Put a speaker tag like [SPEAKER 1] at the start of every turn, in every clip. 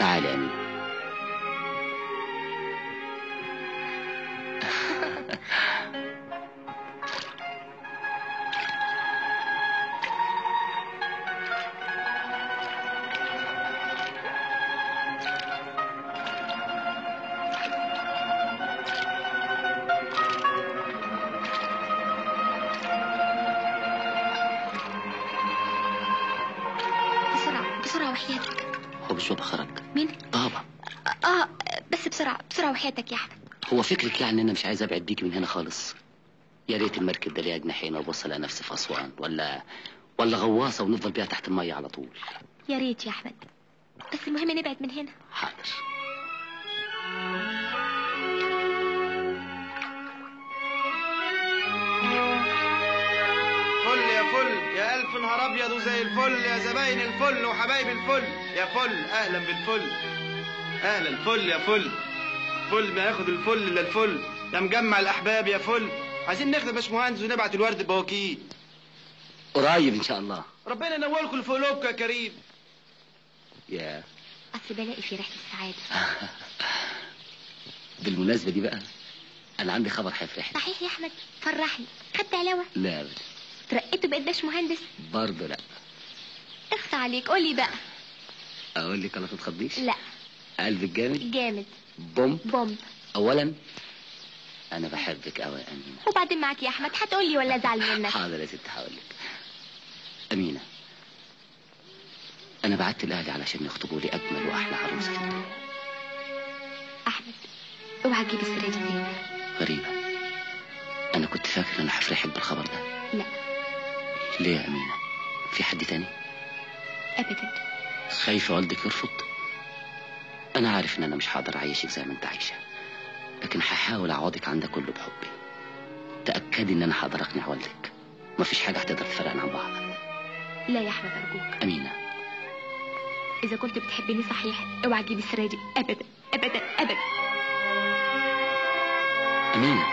[SPEAKER 1] تعالي يا أمينة
[SPEAKER 2] بسرعة بسرعة وحياتك
[SPEAKER 1] هو مش بابا خرج
[SPEAKER 2] مين؟
[SPEAKER 1] بابا
[SPEAKER 2] اه بس بسرعة بسرعة وحياتك يا احمد
[SPEAKER 1] هو فكرك يعني ان انا مش عايز ابعد بيكي من هنا خالص يا ريت المركب ده ليها جناحين وابص الاقي نفسي في اسوان ولا ولا غواصه ونفضل بيها تحت الميه على طول
[SPEAKER 2] يا ريت يا احمد بس المهم نبعد من هنا
[SPEAKER 1] حاضر
[SPEAKER 3] فل يا فل يا الف نهار ابيض وزي الفل يا زباين الفل وحبايب الفل يا فل اهلا بالفل اهلا فل يا فل فل ما ياخد الفل الا الفل يا مجمع الاحباب يا فل عايزين ناخد يا باشمهندس ونبعت الورد بواكيل
[SPEAKER 1] قريب ان شاء الله
[SPEAKER 3] ربنا ينولكم الفلوك يا كريم
[SPEAKER 1] يا
[SPEAKER 2] اصل بلاقي في ريحة السعادة
[SPEAKER 1] بالمناسبه دي بقى انا عندي خبر هيفرحني
[SPEAKER 2] صحيح يا احمد فرحني خدت علاوة
[SPEAKER 1] لا أبدا.
[SPEAKER 2] ترقيت وبقيت باش مهندس
[SPEAKER 1] برضه لا
[SPEAKER 2] اخفى عليك قولي بقى
[SPEAKER 1] اقول لك انا تتخضيش
[SPEAKER 2] لا
[SPEAKER 1] قلبك جامد
[SPEAKER 2] جامد
[SPEAKER 1] بوم
[SPEAKER 2] بومب
[SPEAKER 1] اولا انا بحبك قوي يا امينه
[SPEAKER 2] وبعدين معاك يا احمد هتقولي ولا ازعل منك
[SPEAKER 1] حاضر يا ست هقول لك امينه انا بعت الاهلي علشان يخطبوا لي اجمل واحلى عروسه في الدنيا
[SPEAKER 2] احمد اوعى تجيب السيرة دي تاني
[SPEAKER 1] غريبه انا كنت فاكر ان انا هفرحك بالخبر ده
[SPEAKER 2] لا
[SPEAKER 1] ليه يا امينه في حد تاني
[SPEAKER 2] ابدا
[SPEAKER 1] خايفه والدك يرفض انا عارف ان انا مش هقدر اعيشك زي ما انت عايشه لكن هحاول اعوضك عن ده كله بحبي تاكدي ان انا هقدر اقنع والدك مفيش حاجه هتقدر تفرقنا عن بعض
[SPEAKER 2] لا يا احمد ارجوك
[SPEAKER 1] امينه
[SPEAKER 2] اذا كنت بتحبني صحيح اوعى تجيب السيرة دي ابدا ابدا ابدا
[SPEAKER 1] امينه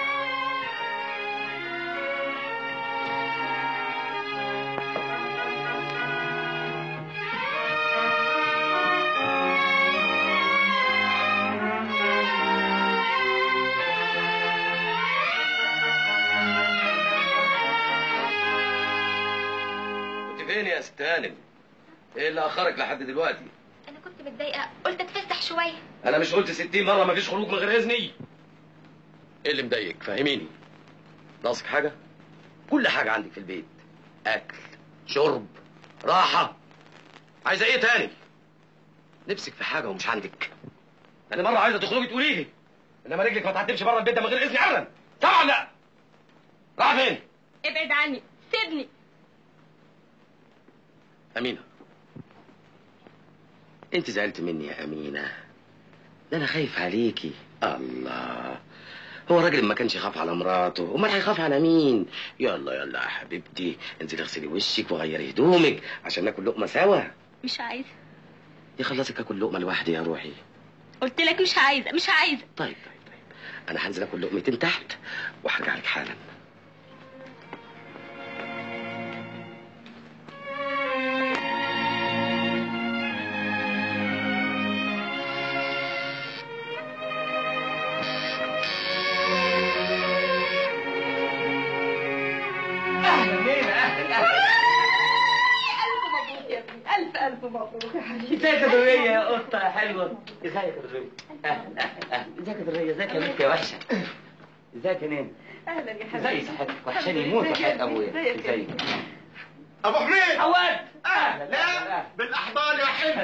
[SPEAKER 4] كنت فين يا ست هانم؟ ايه اللي اخرك لحد دلوقتي؟
[SPEAKER 2] انا كنت متضايقة قلت اتفسح شوية
[SPEAKER 4] انا مش قلت 60 مره مفيش خروج من غير اذني؟ ايه اللي مضايقك؟ فهميني. ناقصك حاجه؟ كل حاجه عندك في البيت. اكل، شرب، راحه. عايزه ايه تاني؟ نفسك في حاجه ومش عندك. انا مره عايزه تخرجي تقولي لي. انما رجلك ما تعديش بره البيت ده من غير اذني ابدا. طبعا لا. راح فين؟
[SPEAKER 2] ابعد عني سيبني
[SPEAKER 4] أمينة أنت زعلت مني يا أمينة ده أنا خايف عليكي الله هو راجل ما كانش يخاف على مراته امال هيخاف على مين يلا يلا يا حبيبتي انزلي اغسلي وشك وغيري هدومك عشان ناكل لقمه سوا
[SPEAKER 2] مش عايزة
[SPEAKER 4] يخلصك اكل لقمه لوحدي يا روحي
[SPEAKER 2] قلت لك مش عايزة مش عايزة
[SPEAKER 4] طيب طيب طيب انا هنزل اكل لقمتين تحت وهرجع لك حالا
[SPEAKER 5] اهلا بينا اهلا اهلا الف مبروك يا ابني الف الف مبروك يا حبيبي
[SPEAKER 6] ازيك يا درية يا قطة يا حلوة ازيك يا درية اهلا اهلا اهلا ازيك يا درية ازيك يا بنت يا وحشة ازيك يا نين
[SPEAKER 5] اهلا يا حبيبي
[SPEAKER 6] ازي صحتك وحشاني يموت وحياة ابويا
[SPEAKER 5] ازيك يا
[SPEAKER 6] ازيك
[SPEAKER 3] ابو حميد
[SPEAKER 6] عواد
[SPEAKER 3] اهلا لا بالاحضان يا حلو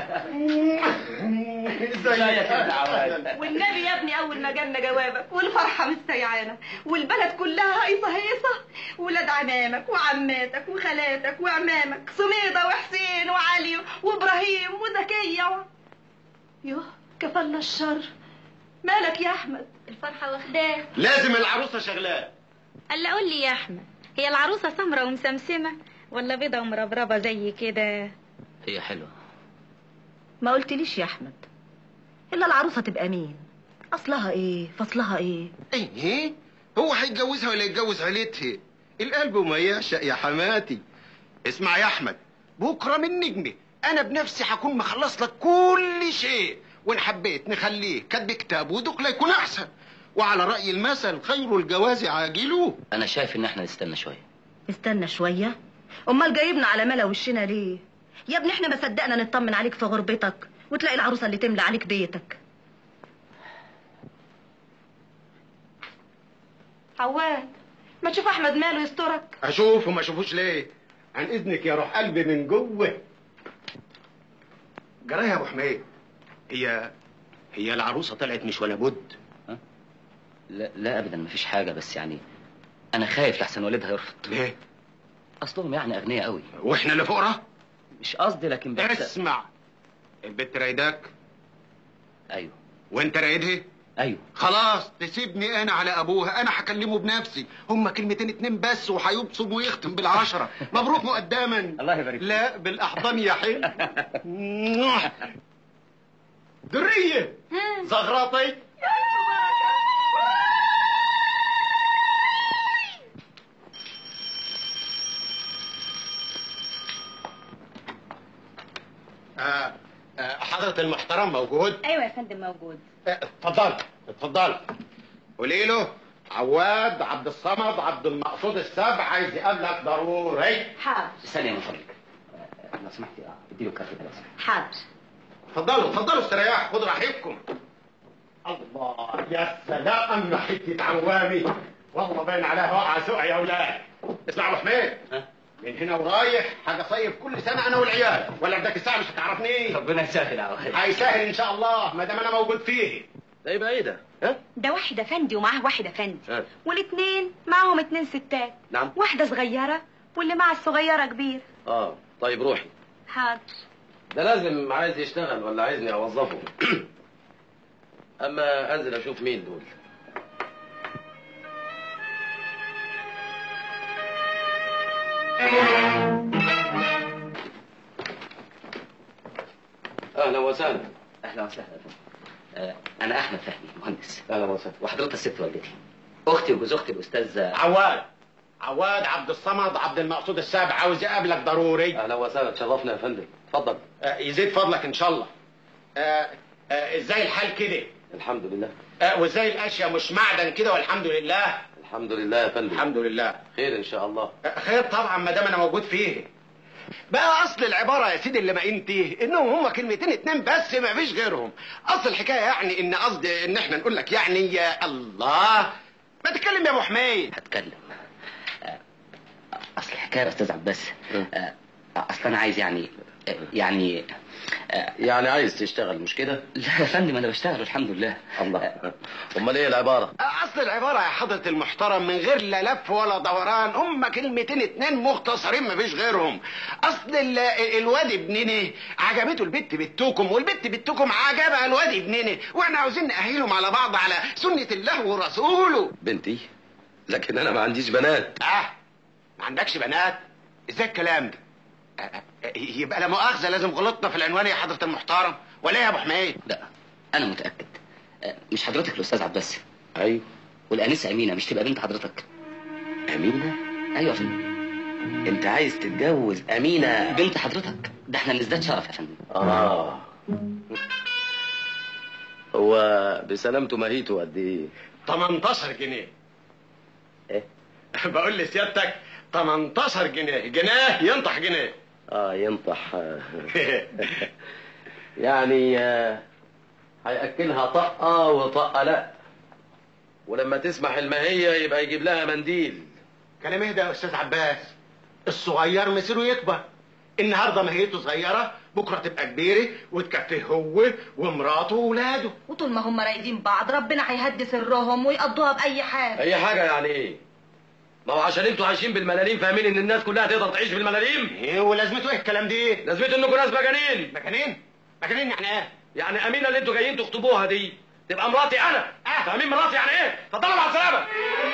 [SPEAKER 6] ازيك يا ابن عواد
[SPEAKER 5] والنبي يا ابني اول ما جالنا جوابك والفرحه مستيعانه والبلد كلها هيصه هيصه ولاد عمامك وعماتك وخالاتك وعمامك سميضه وحسين وعلي وابراهيم وزكيه و... يوه كفلنا الشر مالك يا احمد
[SPEAKER 2] الفرحة واخداه
[SPEAKER 3] لازم العروسه شغلاه
[SPEAKER 7] الا قول لي يا احمد هي العروسه سمرة ومسمسمه ولا بيضه ومربربه زي كده
[SPEAKER 1] هي حلوه
[SPEAKER 5] ما قلتليش يا احمد الا العروسه تبقى مين اصلها ايه فصلها ايه
[SPEAKER 3] ايه هو هيتجوزها ولا يتجوز عيلتها القلب ما يعشق يا حماتي اسمع يا احمد بكره من نجمه
[SPEAKER 8] انا بنفسي هكون مخلص لك كل شيء وان حبيت نخليه كاتب كتاب ودخله يكون احسن وعلى راي المثل خير الجواز عاجله
[SPEAKER 1] انا شايف ان احنا نستنى شويه
[SPEAKER 5] استنى شوية امال جايبنا على ملا وشنا ليه يا ابني احنا ما صدقنا نطمن عليك في غربتك وتلاقي العروسة اللي تملى عليك بيتك عواد ما تشوف احمد ماله يسترك
[SPEAKER 8] اشوف وما اشوفوش ليه عن اذنك يا روح قلبي من جوه جرايه يا ابو حميد هي هي العروسه طلعت مش ولا بد
[SPEAKER 1] لا, لا ابدا مفيش حاجه بس يعني انا خايف لحسن والدها يرفض
[SPEAKER 8] ليه
[SPEAKER 1] اصلهم يعني اغنياء قوي
[SPEAKER 8] واحنا اللي فقراء
[SPEAKER 1] مش قصدي لكن بس
[SPEAKER 8] اسمع البت رايداك
[SPEAKER 1] ايوه
[SPEAKER 8] وانت رايدها
[SPEAKER 1] ايوه
[SPEAKER 8] خلاص تسيبني انا على ابوها انا هكلمه بنفسي هما كلمتين اتنين بس وهيبصم ويختم بالعشرة مبروك مقدما
[SPEAKER 1] الله يبارك فيك.
[SPEAKER 8] لا بالاحضان يا حلو درية زغراطي آه، آه، حضرة المحترم موجود
[SPEAKER 7] ايوه يا فندم موجود
[SPEAKER 8] آه، اتفضل اتفضل قولي له عواد عبد الصمد عبد المقصود السبع عايز يقابلك ضروري
[SPEAKER 7] حاضر
[SPEAKER 1] ثانيه من فضلك آه، لو سمحتي اه اديله الكارت ده لو سمحت
[SPEAKER 7] حاضر
[SPEAKER 8] اتفضلوا اتفضلوا استريحوا خدوا راحتكم الله يا سلام يا حته عوامي والله باين عليها واقعه سوء يا اولاد اسمع يا ابو حميد
[SPEAKER 1] ها؟
[SPEAKER 8] من هنا ورايح حاجه صيف كل سنه انا والعيال ولا بدك الساعه مش هتعرفني
[SPEAKER 1] ربنا يسهل يا عواد
[SPEAKER 8] هيسهل ان شاء الله ما دام انا موجود فيه
[SPEAKER 4] ده يبقى ايه ده؟ ها؟
[SPEAKER 7] ده واحد افندي ومعاه واحد افندي
[SPEAKER 4] ها؟
[SPEAKER 7] والاتنين معاهم اتنين ستات
[SPEAKER 4] نعم
[SPEAKER 7] واحدة صغيرة واللي مع الصغيرة كبير
[SPEAKER 4] اه طيب روحي
[SPEAKER 7] حاضر
[SPEAKER 4] ده لازم عايز يشتغل ولا عايزني اوظفه اما انزل اشوف مين دول اهلا وسهلا
[SPEAKER 1] اهلا وسهلا يا فندم. آه، انا احمد فهمي مهندس
[SPEAKER 4] اهلا وسهلا
[SPEAKER 1] وحضرتك الست والدتي اختي وجوز اختي الاستاذ
[SPEAKER 8] عواد عواد عبد الصمد عبد المقصود السابع عاوز يقابلك ضروري
[SPEAKER 4] اهلا وسهلا تشرفنا يا فندم اتفضل
[SPEAKER 8] آه، يزيد فضلك ان شاء الله آه، آه، ازاي الحال كده
[SPEAKER 4] الحمد لله
[SPEAKER 8] آه، وازاي الاشياء مش معدن كده والحمد لله
[SPEAKER 4] الحمد لله يا فندم
[SPEAKER 8] الحمد لله
[SPEAKER 4] خير ان شاء الله
[SPEAKER 8] آه، خير طبعا ما دام انا موجود فيه بقى اصل العباره يا سيدي اللي ما انت انهم هما كلمتين اتنين بس ما فيش غيرهم اصل الحكايه يعني ان قصدي ان احنا نقول لك يعني يا الله ما تتكلم يا ابو حميد
[SPEAKER 1] هتكلم آه، اصل الحكايه يا استاذ عباس آه، اصل انا عايز يعني آه، يعني آه،
[SPEAKER 4] يعني عايز تشتغل مش كده
[SPEAKER 1] لا يا فندم انا بشتغل الحمد لله
[SPEAKER 4] الله امال ايه العباره
[SPEAKER 8] اصل العباره يا حضره المحترم من غير لا لف ولا دوران هم كلمتين اتنين مختصرين ما فيش غيرهم اصل ال- الواد ابننا عجبته البت بنتكم والبت بنتكم عجبها الواد ابننا واحنا عاوزين نأهلهم على بعض على سنه الله ورسوله
[SPEAKER 4] بنتي لكن انا ما عنديش بنات
[SPEAKER 8] اه ما عندكش بنات ازاي الكلام ده آه، آه، يبقى لا مؤاخذه لازم غلطنا في العنوان يا حضره المحترم ولا إيه يا ابو حميد
[SPEAKER 1] لا انا متاكد آه، مش حضرتك الاستاذ عباس
[SPEAKER 4] ايوه
[SPEAKER 1] والانسه امينه مش تبقى بنت حضرتك
[SPEAKER 4] امينه
[SPEAKER 1] ايوه يا فندم
[SPEAKER 4] انت عايز تتجوز امينه
[SPEAKER 1] بنت حضرتك ده احنا نزداد شرف يا فندم
[SPEAKER 4] اه هو بسلامته ماهيته قد ايه
[SPEAKER 8] 18 جنيه
[SPEAKER 4] ايه
[SPEAKER 8] بقول لسيادتك 18 جنيه جنيه ينطح جنيه
[SPEAKER 4] اه ينطح يعني آه، هياكلها طقه وطقه لا ولما تسمح الماهيه يبقى يجيب لها منديل
[SPEAKER 8] كلام اهدى يا استاذ عباس الصغير مصيره يكبر النهارده ماهيته صغيره بكره تبقى كبيره وتكفيه هو ومراته واولاده
[SPEAKER 5] وطول ما هم رايدين بعض ربنا هيهدي سرهم ويقضوها بأي حال
[SPEAKER 4] اي حاجه يعني ايه ما هو عشان انتوا عايشين بالملاليم فاهمين ان الناس كلها تقدر تعيش بالملاليم
[SPEAKER 8] ايه ولازمته ايه الكلام دي
[SPEAKER 4] لازمته انكم ناس مجانين
[SPEAKER 8] مكانين مكانين يعني ايه
[SPEAKER 4] يعني امينه اللي انتوا جايين تخطبوها دي تبقى مراتي انا
[SPEAKER 8] آه.
[SPEAKER 4] فاهمين مراتي يعني ايه اتفضلوا مع السلامه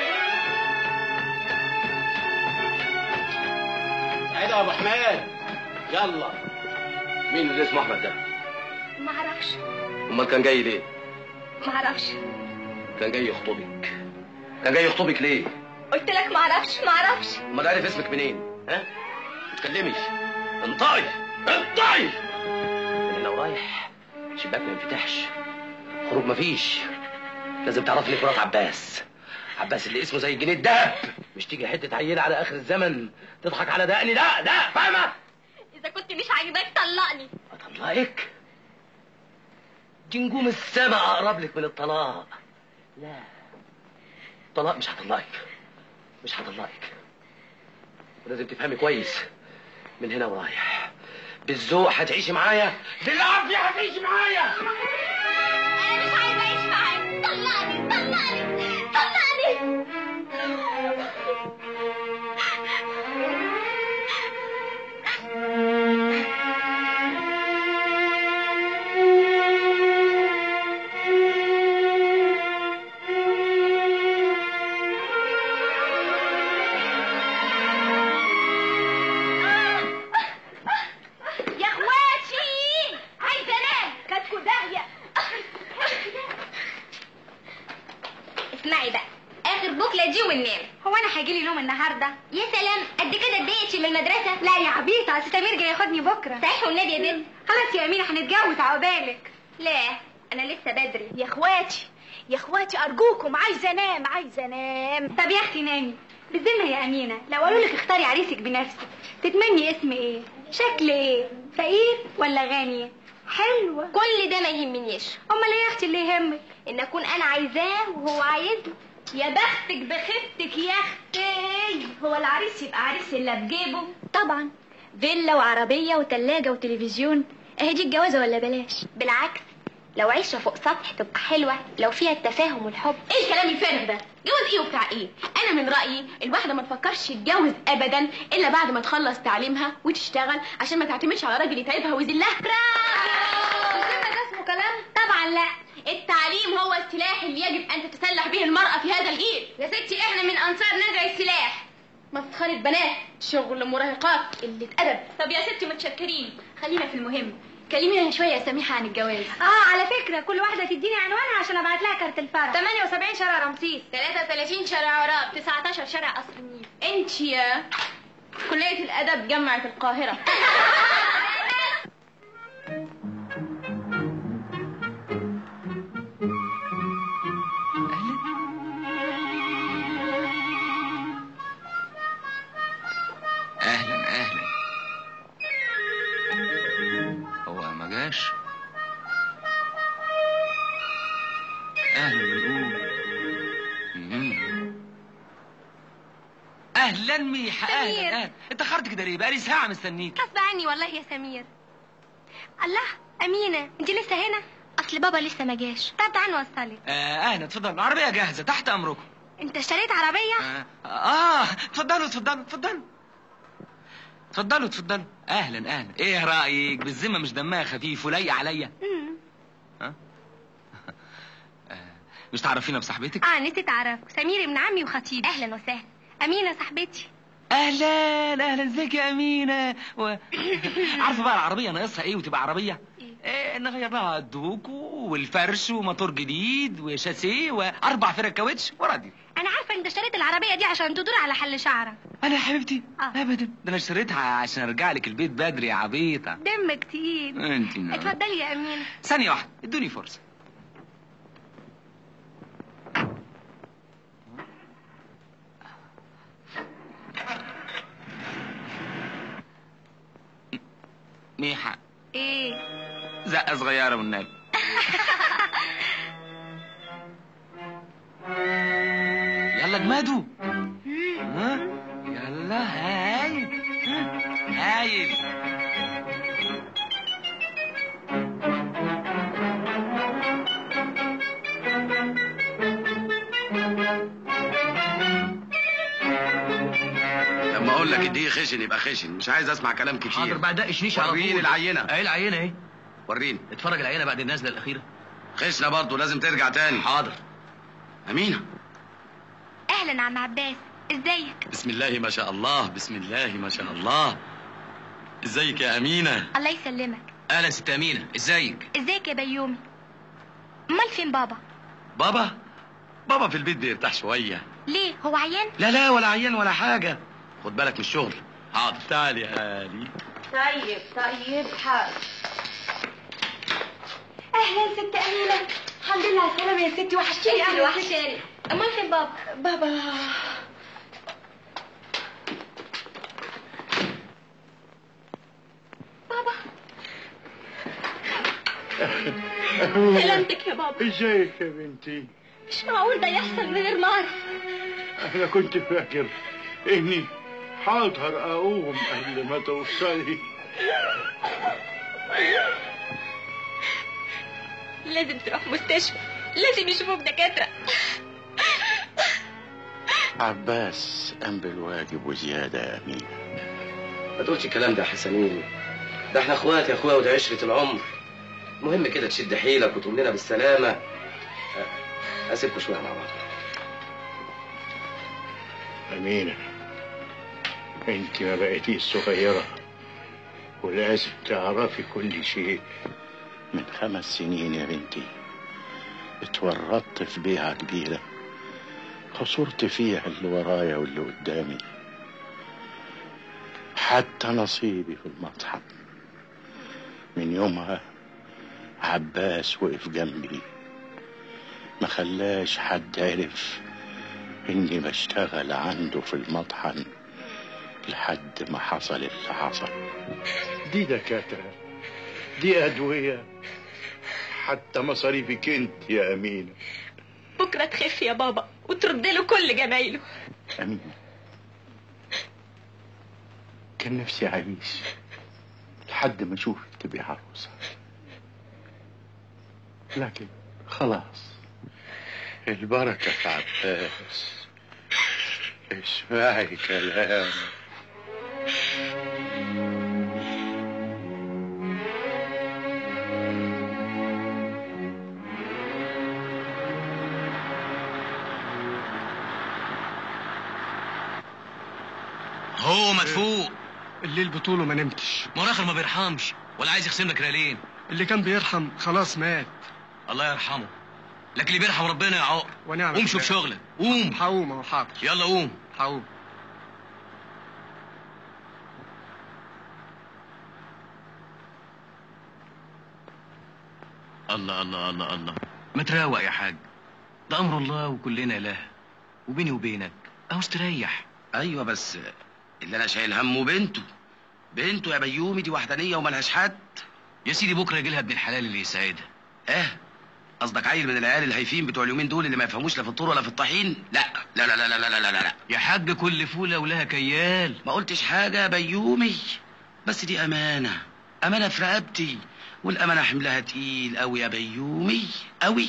[SPEAKER 8] سعيد يا ابو حماد يلا
[SPEAKER 4] مين اللي اسمه احمد ده
[SPEAKER 7] ما اعرفش
[SPEAKER 4] امال كان جاي ليه
[SPEAKER 7] ما اعرفش
[SPEAKER 4] كان جاي يخطبك كان جاي يخطبك ليه
[SPEAKER 7] قلت لك ما اعرفش ما اعرفش
[SPEAKER 4] امال عارف اسمك منين ها ما تتكلميش انطقي اطلعي من هنا ورايح شباك ما ينفتحش خروج مفيش لازم تعرف لي مرات عباس عباس اللي اسمه زي جنيه الدهب مش تيجي حته عيله على اخر الزمن تضحك على دقني لا لا فاهمه
[SPEAKER 2] اذا كنت مش عاجباك طلقني
[SPEAKER 4] اطلقك دي نجوم السما اقرب لك من الطلاق لا طلاق مش هطلقك مش هطلقك ولازم تفهمي كويس من هنا ورايح بالذوق هتعيشي معايا بالعافيه هتعيشي معايا
[SPEAKER 2] انا مش عايزه اعيش معاك طلقني طلقني طلقني يا اخواتي عايزه انام كاتكو داهيه اسمعي بقى اخر بكله دي وننام
[SPEAKER 7] هو انا هيجي لي نوم النهارده
[SPEAKER 2] يا سلام قد كده اتضايقتي من المدرسه
[SPEAKER 7] لا يا عبيطه اصل سمير جاي ياخدني بكره
[SPEAKER 2] صحيح والنبي يا بنت
[SPEAKER 7] خلاص يا امينه هنتجوز عقبالك
[SPEAKER 2] لا انا لسه بدري
[SPEAKER 7] يا اخواتي يا اخواتي ارجوكم عايزه انام عايزه انام طب يا اختي نامي بالذمه يا امينه لو قالوا لك اختاري عريسك بنفسك تتمني اسم ايه شكل ايه فقير ولا غني حلوه
[SPEAKER 2] كل ده ما يهمنيش
[SPEAKER 7] امال ايه يا اختي اللي يهمك
[SPEAKER 2] ان اكون انا عايزاه وهو عايزني
[SPEAKER 7] يا بختك بخيبتك يا اختي هو العريس يبقى عريس الا بجيبه
[SPEAKER 2] طبعا فيلا وعربيه وتلاجة وتلفزيون اهي دي الجوازه ولا بلاش بالعكس لو عيشه فوق سطح تبقى حلوه لو فيها التفاهم والحب
[SPEAKER 9] ايه الكلام الفارغ ده جواز ايه وبتاع ايه انا من رايي الواحده ما تفكرش تتجوز ابدا الا بعد ما تخلص تعليمها وتشتغل عشان ما تعتمدش على راجل يتعبها ويذلها
[SPEAKER 7] بالذمه ده اسمه كلام طبعا لا
[SPEAKER 9] التعليم هو السلاح اللي يجب ان تتسلح به المراه في هذا الجيل
[SPEAKER 2] يا ستي احنا من انصار نزع السلاح
[SPEAKER 9] مسخره بنات شغل مراهقات قله ادب
[SPEAKER 2] طب يا ستي متشكرين
[SPEAKER 9] خلينا في المهم كلمينا شويه يا سميحه عن الجواز
[SPEAKER 7] اه على فكره كل واحده تديني عنوانها عشان ابعت لها كارت الفرح 78 شارع رمسيس
[SPEAKER 2] 33 شارع عراب 19 شارع قصر النيل
[SPEAKER 9] انت يا كليه الادب جامعه القاهره
[SPEAKER 10] اهلا اهلا هو ما جاش اهلا بنقول مم. اهلا ميحة
[SPEAKER 2] سمير.
[SPEAKER 10] اهلا اهلا اتاخرت كده ليه بقالي ساعة مستنيك
[SPEAKER 2] غصب عني والله يا سمير الله امينه انت لسه هنا اصل بابا لسه ما جاش طب تعال نوصلك
[SPEAKER 10] آه اهلا اتفضل العربية جاهزة تحت امركم
[SPEAKER 2] انت اشتريت عربيه
[SPEAKER 10] آه, اه اتفضلوا اتفضلوا اتفضلوا اتفضلوا اتفضلوا اهلا اهلا ايه رايك بالذمه مش دمها خفيف ولايق عليا
[SPEAKER 2] مم.
[SPEAKER 10] ها آه، مش تعرفينا بصاحبتك
[SPEAKER 2] اه نسيت اعرفك سمير ابن عمي وخطيبي اهلا وسهلا امينه صاحبتي
[SPEAKER 10] اهلا اهلا ازيك يا امينه و... عارفه بقى العربيه ناقصها ايه وتبقى عربيه إيه نغير لها الدوك والفرش وموتور جديد وشاسيه واربع فرق كاوتش وراديو
[SPEAKER 2] انا عارفه انت اشتريت العربيه دي عشان تدور على حل شعرك
[SPEAKER 10] انا يا حبيبتي
[SPEAKER 2] آه.
[SPEAKER 10] ابدا ده انا اشتريتها عشان ارجع لك البيت بدري يا عبيطه
[SPEAKER 2] دمك تقيل
[SPEAKER 10] انت نعم.
[SPEAKER 2] اتفضلي يا امينه
[SPEAKER 10] ثانيه واحده ادوني فرصه ميحة
[SPEAKER 2] ايه
[SPEAKER 10] زقة صغيرة والنبي يلا جمادو ها يلا هاي هايل
[SPEAKER 4] لما اقول لك اديه خشن يبقى خشن مش عايز اسمع كلام كتير
[SPEAKER 11] حاضر بعد دق شنيش على
[SPEAKER 4] وريني
[SPEAKER 11] طول.
[SPEAKER 4] العينة.
[SPEAKER 11] اهي العينه اهي
[SPEAKER 4] وريني
[SPEAKER 11] اتفرج العينه بعد النزله الاخيره
[SPEAKER 4] خشنه برضه لازم ترجع تاني
[SPEAKER 11] حاضر
[SPEAKER 4] امينه
[SPEAKER 2] اهلا عم عباس ازيك
[SPEAKER 4] بسم الله ما شاء الله بسم الله ما شاء الله ازيك يا امينه
[SPEAKER 2] الله يسلمك
[SPEAKER 11] اهلا ست امينه ازيك
[SPEAKER 2] ازيك يا بيومي امال فين بابا
[SPEAKER 4] بابا بابا في البيت بيرتاح شويه
[SPEAKER 2] ليه هو عيان
[SPEAKER 4] لا لا ولا عيان ولا حاجه خد بالك من الشغل حاضر تعال يا هاني
[SPEAKER 7] طيب طيب حاضر اهلا ست امينه الحمد لله على السلامه يا ستي وحشتيني
[SPEAKER 2] اهلا
[SPEAKER 7] قوي
[SPEAKER 2] وحشاني امال فين بابا
[SPEAKER 7] بابا
[SPEAKER 2] بابا سلامتك يا بابا
[SPEAKER 12] ازيك يا بنتي
[SPEAKER 2] مش معقول ده يحصل من غير ما اعرف
[SPEAKER 12] انا كنت فاكر اني حاضر اقوم قبل ما توصلي
[SPEAKER 2] لازم تروح مستشفى لازم يشوفوك دكاتره
[SPEAKER 8] عباس قام بالواجب وزيادة يا أمين
[SPEAKER 4] ما تقولش الكلام ده يا حسنين ده احنا اخوات يا اخويا وده عشرة العمر المهم كده تشد حيلك وتقوم لنا بالسلامة أه، اسيبكم شوية مع بعض
[SPEAKER 12] أمينة أنت ما بقيتيش صغيرة ولازم تعرفي كل شيء
[SPEAKER 8] من خمس سنين يا بنتي اتورطت في بيعة كبيرة خسرت فيها اللي ورايا واللي قدامي حتى نصيبي في المطحن من يومها عباس وقف جنبي ما خلاش حد عرف اني بشتغل عنده في المطحن لحد ما حصل اللي حصل
[SPEAKER 12] دي دكاترة دي أدوية حتى مصاريفك أنت يا أمينة
[SPEAKER 2] بكره تخف يا بابا وترد له كل جمايله
[SPEAKER 12] أمينة كان نفسي أعيش لحد ما أشوفك تبقي عروسة لكن خلاص البركة في عباس اسمعي كلام
[SPEAKER 11] هو مدفوق
[SPEAKER 13] الليل بطوله ما نمتش
[SPEAKER 11] ما هو الاخر ما بيرحمش ولا عايز يخصم لك ريالين
[SPEAKER 13] اللي كان بيرحم خلاص مات
[SPEAKER 11] الله يرحمه لكن اللي بيرحم ربنا يا عقر
[SPEAKER 13] ونعم
[SPEAKER 11] قوم شوف شغلك قوم
[SPEAKER 13] هقوم اهو حاضر
[SPEAKER 11] يلا قوم
[SPEAKER 13] هقوم
[SPEAKER 11] الله الله الله الله ما تروق يا حاج ده امر الله وكلنا له وبيني وبينك اهو استريح
[SPEAKER 4] ايوه بس اللي انا شايل همه بنته بنته يا بيومي دي وحدانيه وملهاش حد
[SPEAKER 11] يا سيدي بكره يجي لها ابن الحلال اللي يساعدها
[SPEAKER 4] اه قصدك عيل من العيال الهايفين بتوع اليومين دول اللي ما يفهموش لا في الطور ولا في الطحين لا لا لا لا لا لا لا لا, لا.
[SPEAKER 11] يا حاج كل فوله ولها كيال
[SPEAKER 4] ما قلتش حاجه يا بيومي بس دي امانه امانه في رقبتي والامانه حملها تقيل قوي يا بيومي قوي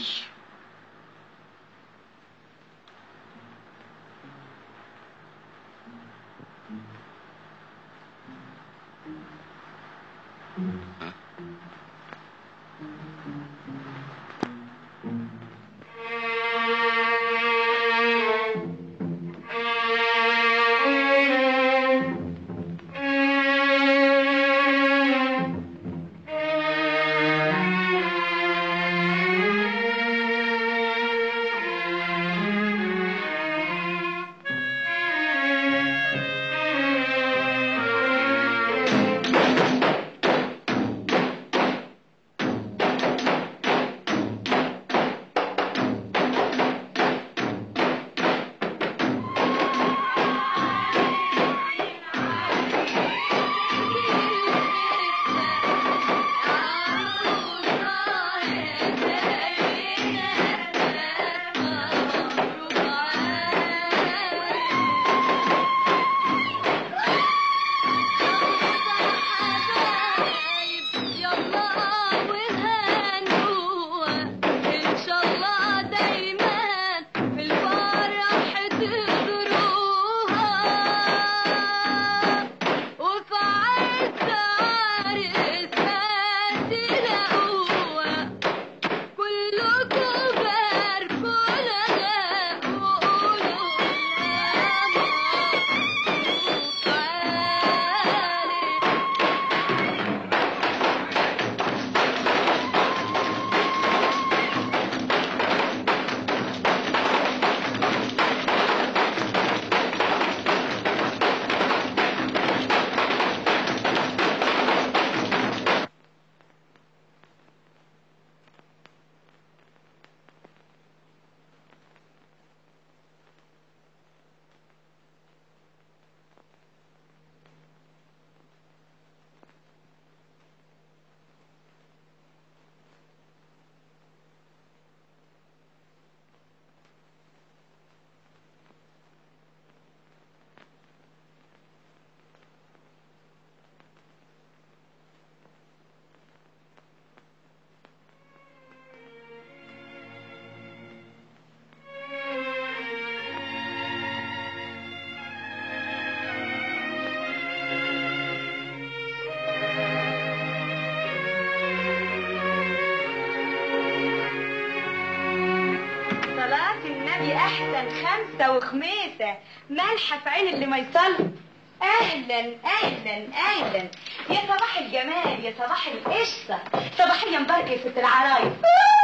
[SPEAKER 7] احسن خمسه وخميسه ملحه في عين اللي ما يصلي اهلا اهلا اهلا يا صباح الجمال يا صباح القشطه صباحيه مباركه يا ست العرايس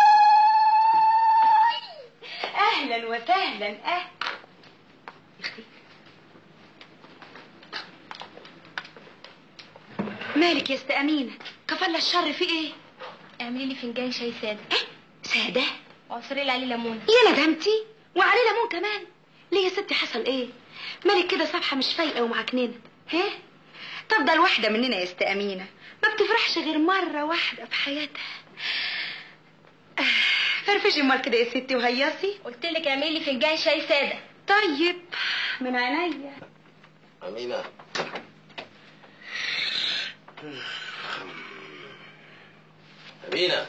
[SPEAKER 7] اهلا وسهلا اهلا مالك يا است امينه كفل الشر في ايه
[SPEAKER 2] اعملي لي فنجان شاي ساده
[SPEAKER 7] ساده
[SPEAKER 2] وعصري لي عليه ليمون
[SPEAKER 7] يا ندمتي وعليه ليمون كمان ليه يا ستي حصل ايه مالك كده صبحه مش فايقه ومعكننه ها تفضل واحده مننا يا است امينه ما بتفرحش غير مره واحده في حياتها آه، فرفشي امال كده يا ستي وهيصي
[SPEAKER 2] قلت لك اعملي لي فنجان شاي ساده
[SPEAKER 7] طيب من عينيا
[SPEAKER 4] أمينة أمينة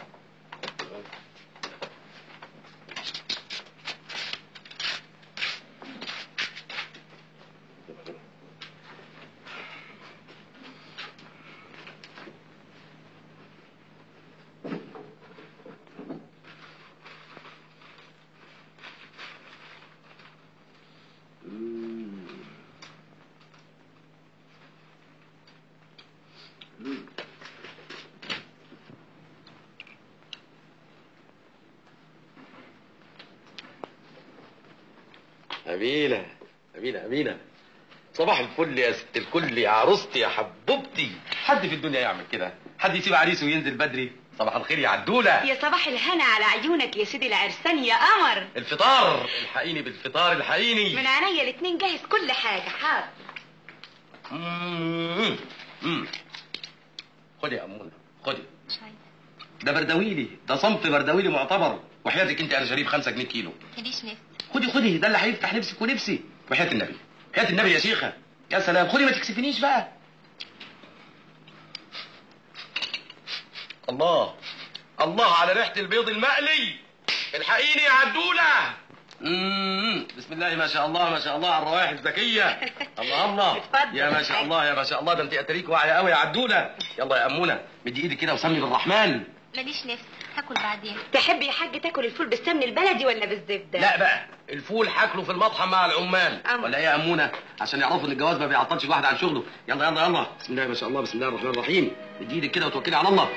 [SPEAKER 4] أمينة أمينة أمينة صباح الفل يا ست الكل يا عروستي يا حبوبتي حد في الدنيا يعمل كده حد يسيب عريسه وينزل بدري صباح الخير يا عدولة
[SPEAKER 7] يا صباح الهنا على عيونك يا سيدي العرسان يا قمر
[SPEAKER 4] الفطار الحقيني بالفطار الحقيني
[SPEAKER 7] من عينيا الاتنين جاهز كل حاجه حاضر
[SPEAKER 4] مم. مم. خدي يا أمونة خدي ده بردويلي ده صنف بردويلي معتبر وحياتك انت يا شريف 5 جنيه كيلو
[SPEAKER 2] ماليش نفس
[SPEAKER 4] خدي خدي ده اللي هيفتح نفسك ونفسي وحياة النبي حياة النبي يا شيخة يا سلام خدي ما تكسفنيش بقى الله الله على ريحة البيض المقلي الحقيني يا عدولة مم. بسم الله ما شاء الله ما شاء الله على الروائح الذكية الله الله
[SPEAKER 7] اتفضل.
[SPEAKER 4] يا ما شاء الله يا ما شاء الله ده انت اتريك واعية قوي يا عدولة يلا يا أمونة مدي ايدك كده وسمي بالرحمن
[SPEAKER 2] ماليش نفس هاكل بعدين
[SPEAKER 7] تحب يا حاج تاكل الفول بالسمن البلدي ولا بالزبده
[SPEAKER 4] لا بقى الفول حاكله في المطحن مع العمال
[SPEAKER 7] أم.
[SPEAKER 4] ولا ايه يا امونه عشان يعرفوا ان الجواز ما بيعطلش الواحد عن شغله يلا يلا يلا بسم الله ما شاء الله بسم الله الرحمن الرحيم ادي ايدك كده وتوكلي على الله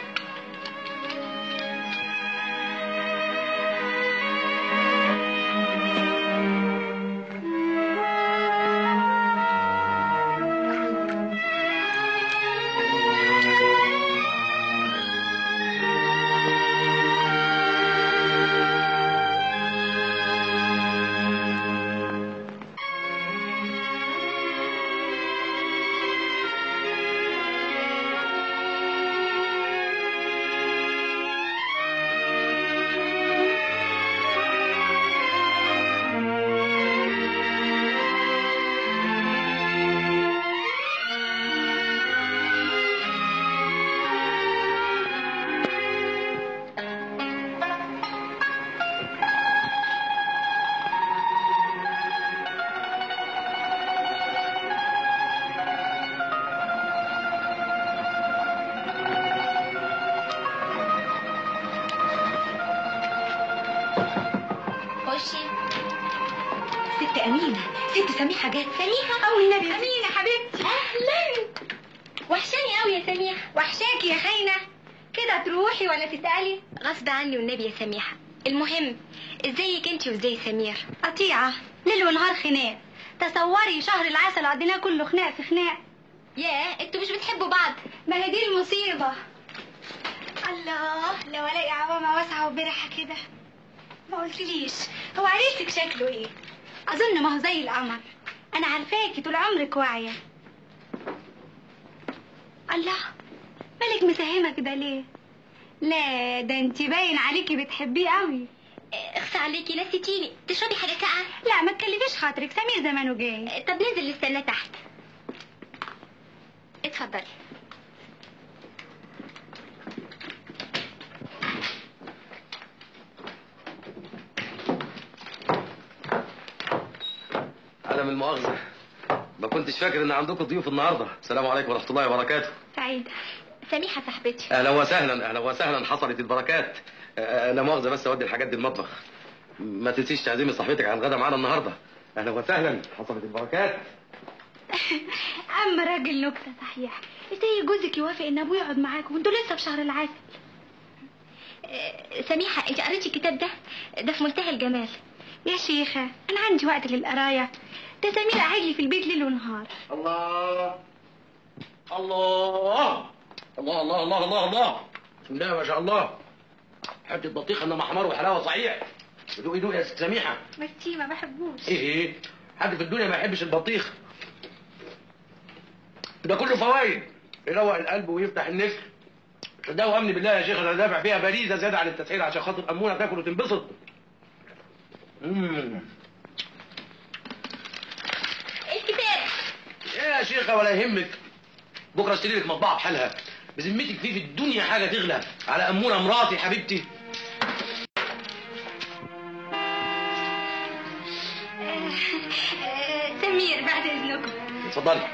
[SPEAKER 2] خشي
[SPEAKER 7] ست امينه ست سميحه جت
[SPEAKER 2] سميحة
[SPEAKER 7] او النبي
[SPEAKER 2] أمينة حبيبتي أهلا وحشاني قوي يا سميحة
[SPEAKER 7] وحشاكي يا خاينه كده تروحي ولا تسالي
[SPEAKER 2] غصب عني والنبي يا سميحة المهم ازيك انت وازاي سمير
[SPEAKER 7] قطيعه ليل ونهار خناق تصوري شهر العسل قضيناه كله خناق في خناق
[SPEAKER 2] ياه انتوا مش بتحبوا بعض
[SPEAKER 7] ما هي دي المصيبه الله لو الاقي عوامه واسعه وبرحه كده ما قلتليش هو عريسك شكله ايه اظن ما هو زي القمر انا عارفاكي طول عمرك واعيه الله مالك مساهمه كده ليه لا ده انت باين عليكي بتحبيه قوي
[SPEAKER 2] اخسى عليكي نسيتيني تشربي حاجة ساقعة
[SPEAKER 7] لا ما تكلفيش خاطرك سمير زمانه جاي
[SPEAKER 2] طب ننزل نستنى تحت اتفضلي
[SPEAKER 4] انا من المؤاخذه ما كنتش فاكر ان عندكم ضيوف النهارده السلام عليكم ورحمه الله وبركاته
[SPEAKER 7] سعيده
[SPEAKER 2] سميحة صاحبتي
[SPEAKER 4] اهلا وسهلا اهلا وسهلا حصلت البركات آه، لا مؤاخذه بس اودي الحاجات دي المطبخ ما تنسيش تعزمي صاحبتك على الغدا معانا النهارده اهلا وسهلا حصلت البركات
[SPEAKER 7] اما راجل نكته صحيح ازاي جوزك يوافق ان ابوه يقعد معاكم وانتوا لسه في شهر العسل آه، سميحه انت قريتي الكتاب ده ده في منتهى الجمال يا شيخه انا عندي وقت للقرايه ده سمير قاعد لي في البيت ليل ونهار
[SPEAKER 4] الله الله الله الله الله الله الله بسم الله ما شاء الله حته بطيخه انما حمار وحلاوه صحيح دوقي دوقي يا ست سميحه
[SPEAKER 7] ميرسي ما بحبوش
[SPEAKER 4] ايه ايه حد في الدنيا ما يحبش البطيخ ده كله فوائد يروق القلب ويفتح النفس ده وامني بالله يا شيخ انا دافع فيها باريزه زياده عن التسعير عشان خاطر امونه تاكل وتنبسط امم
[SPEAKER 7] الكتاب
[SPEAKER 4] ايه يا شيخه ولا يهمك بكره اشتري لك مطبعه بحالها بذمتك في في الدنيا حاجه تغلى على امونه مراتي حبيبتي
[SPEAKER 7] آه، سمير بعد اذنكم
[SPEAKER 4] اتفضلي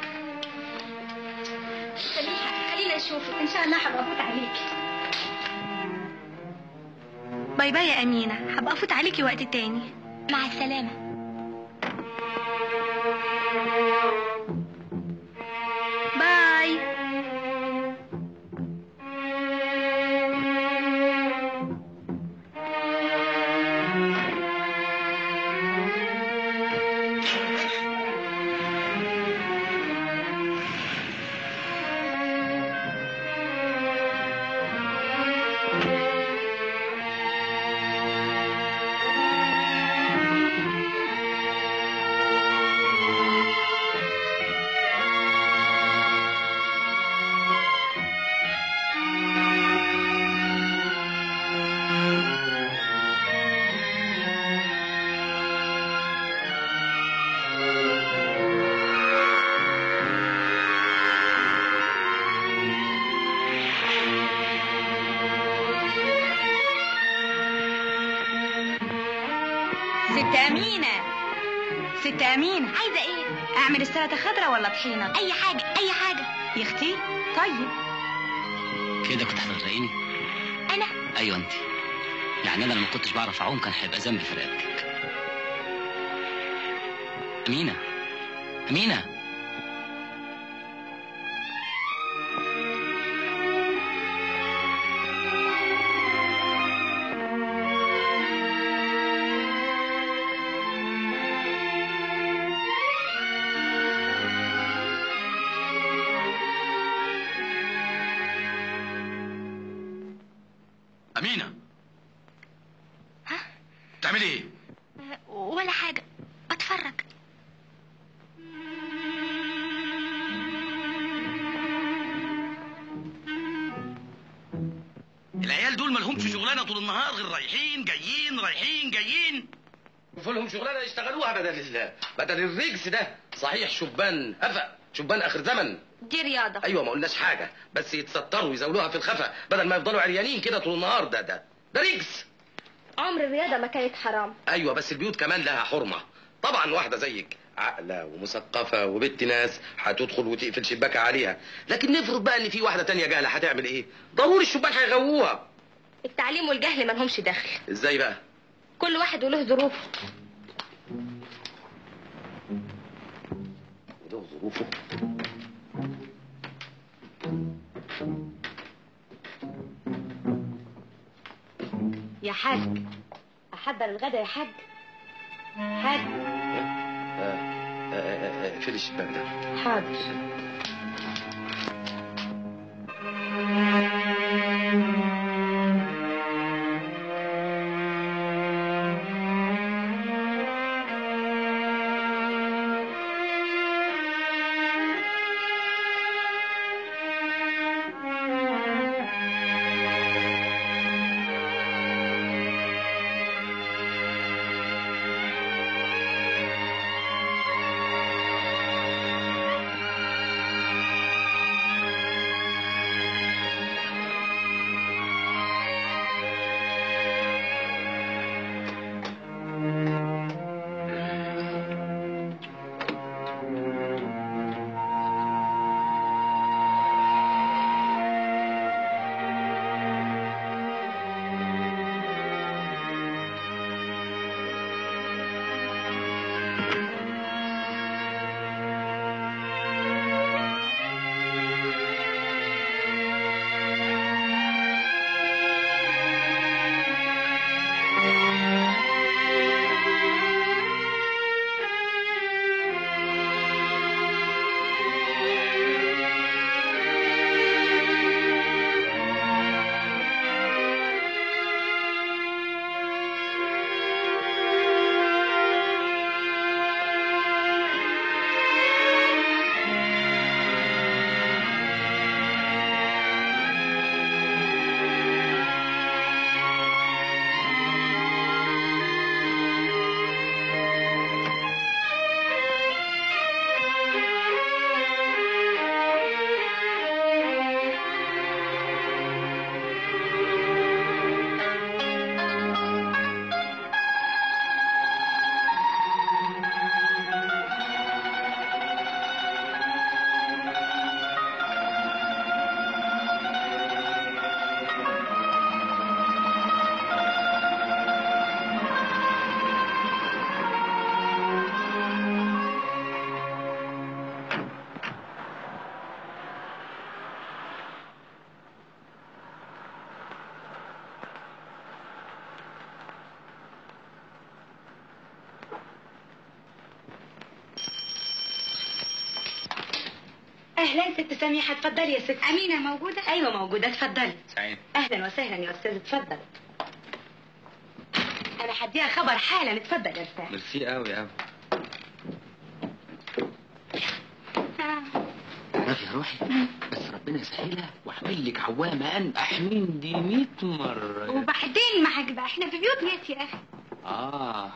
[SPEAKER 7] سميحه خلينا نشوفك ان شاء الله هبقى افوت عليكي باي باي يا امينه هبقى افوت عليكي وقت تاني مع السلامه باي
[SPEAKER 5] ست أمينة ست أمينة
[SPEAKER 7] عايزه ايه
[SPEAKER 5] أعمل السلطة خضراء ولا طحينة؟
[SPEAKER 7] اي حاجه اي حاجه
[SPEAKER 5] يا أختي طيب
[SPEAKER 1] كده كنت هتغرقيني
[SPEAKER 7] انا
[SPEAKER 1] ايوه انت يعني انا لما كنتش بعرف اعوم كان هيبقى ذنبي في رقبتك امينه امينه
[SPEAKER 11] أمينة تعملي إيه؟
[SPEAKER 7] ولا حاجه اتفرج
[SPEAKER 11] العيال دول مالهمش شغلانة طول النهار غير رايحين جايين رايحين جايين
[SPEAKER 4] شوفوا لهم شغلانه يشتغلوها بدل ال... بدل الرجس ده صحيح شبان هفا شبان اخر زمن
[SPEAKER 2] دي رياضة
[SPEAKER 4] ايوه ما قلناش حاجه بس يتستروا يزاولوها في الخفا بدل ما يفضلوا عريانين كده طول النهار ده ده ده رجس
[SPEAKER 2] عمر الرياضة ما كانت حرام
[SPEAKER 4] ايوه بس البيوت كمان لها حرمه طبعا واحده زيك عاقله ومثقفه وبنت ناس هتدخل وتقفل شباكها عليها لكن نفرض بقى ان في واحده تانية جاهله هتعمل ايه ضروري الشبان هيغووها
[SPEAKER 2] التعليم والجهل ما لهمش دخل
[SPEAKER 4] ازاي بقى
[SPEAKER 2] كل واحد وله ظروفه
[SPEAKER 4] وله ظروفه
[SPEAKER 2] يا حاج احضر الغدا يا حاج حاج
[SPEAKER 4] آه، آه، آه، اقفلي الشباك ده
[SPEAKER 2] حاضر
[SPEAKER 7] اهلا ست سميحه اتفضلي يا ست امينه موجوده ايوه موجوده اتفضلي
[SPEAKER 10] سعيد
[SPEAKER 7] اهلا وسهلا يا استاذ اتفضل انا هديها خبر حالا اتفضل يا استاذ
[SPEAKER 10] ميرسي قوي قوي
[SPEAKER 1] تعرفي يا روحي بس ربنا يسهلها واعمل لك عوامه ان احمين دي 100 مره
[SPEAKER 7] وبعدين معاك بقى احنا في بيوت ناس يا اخي
[SPEAKER 1] اه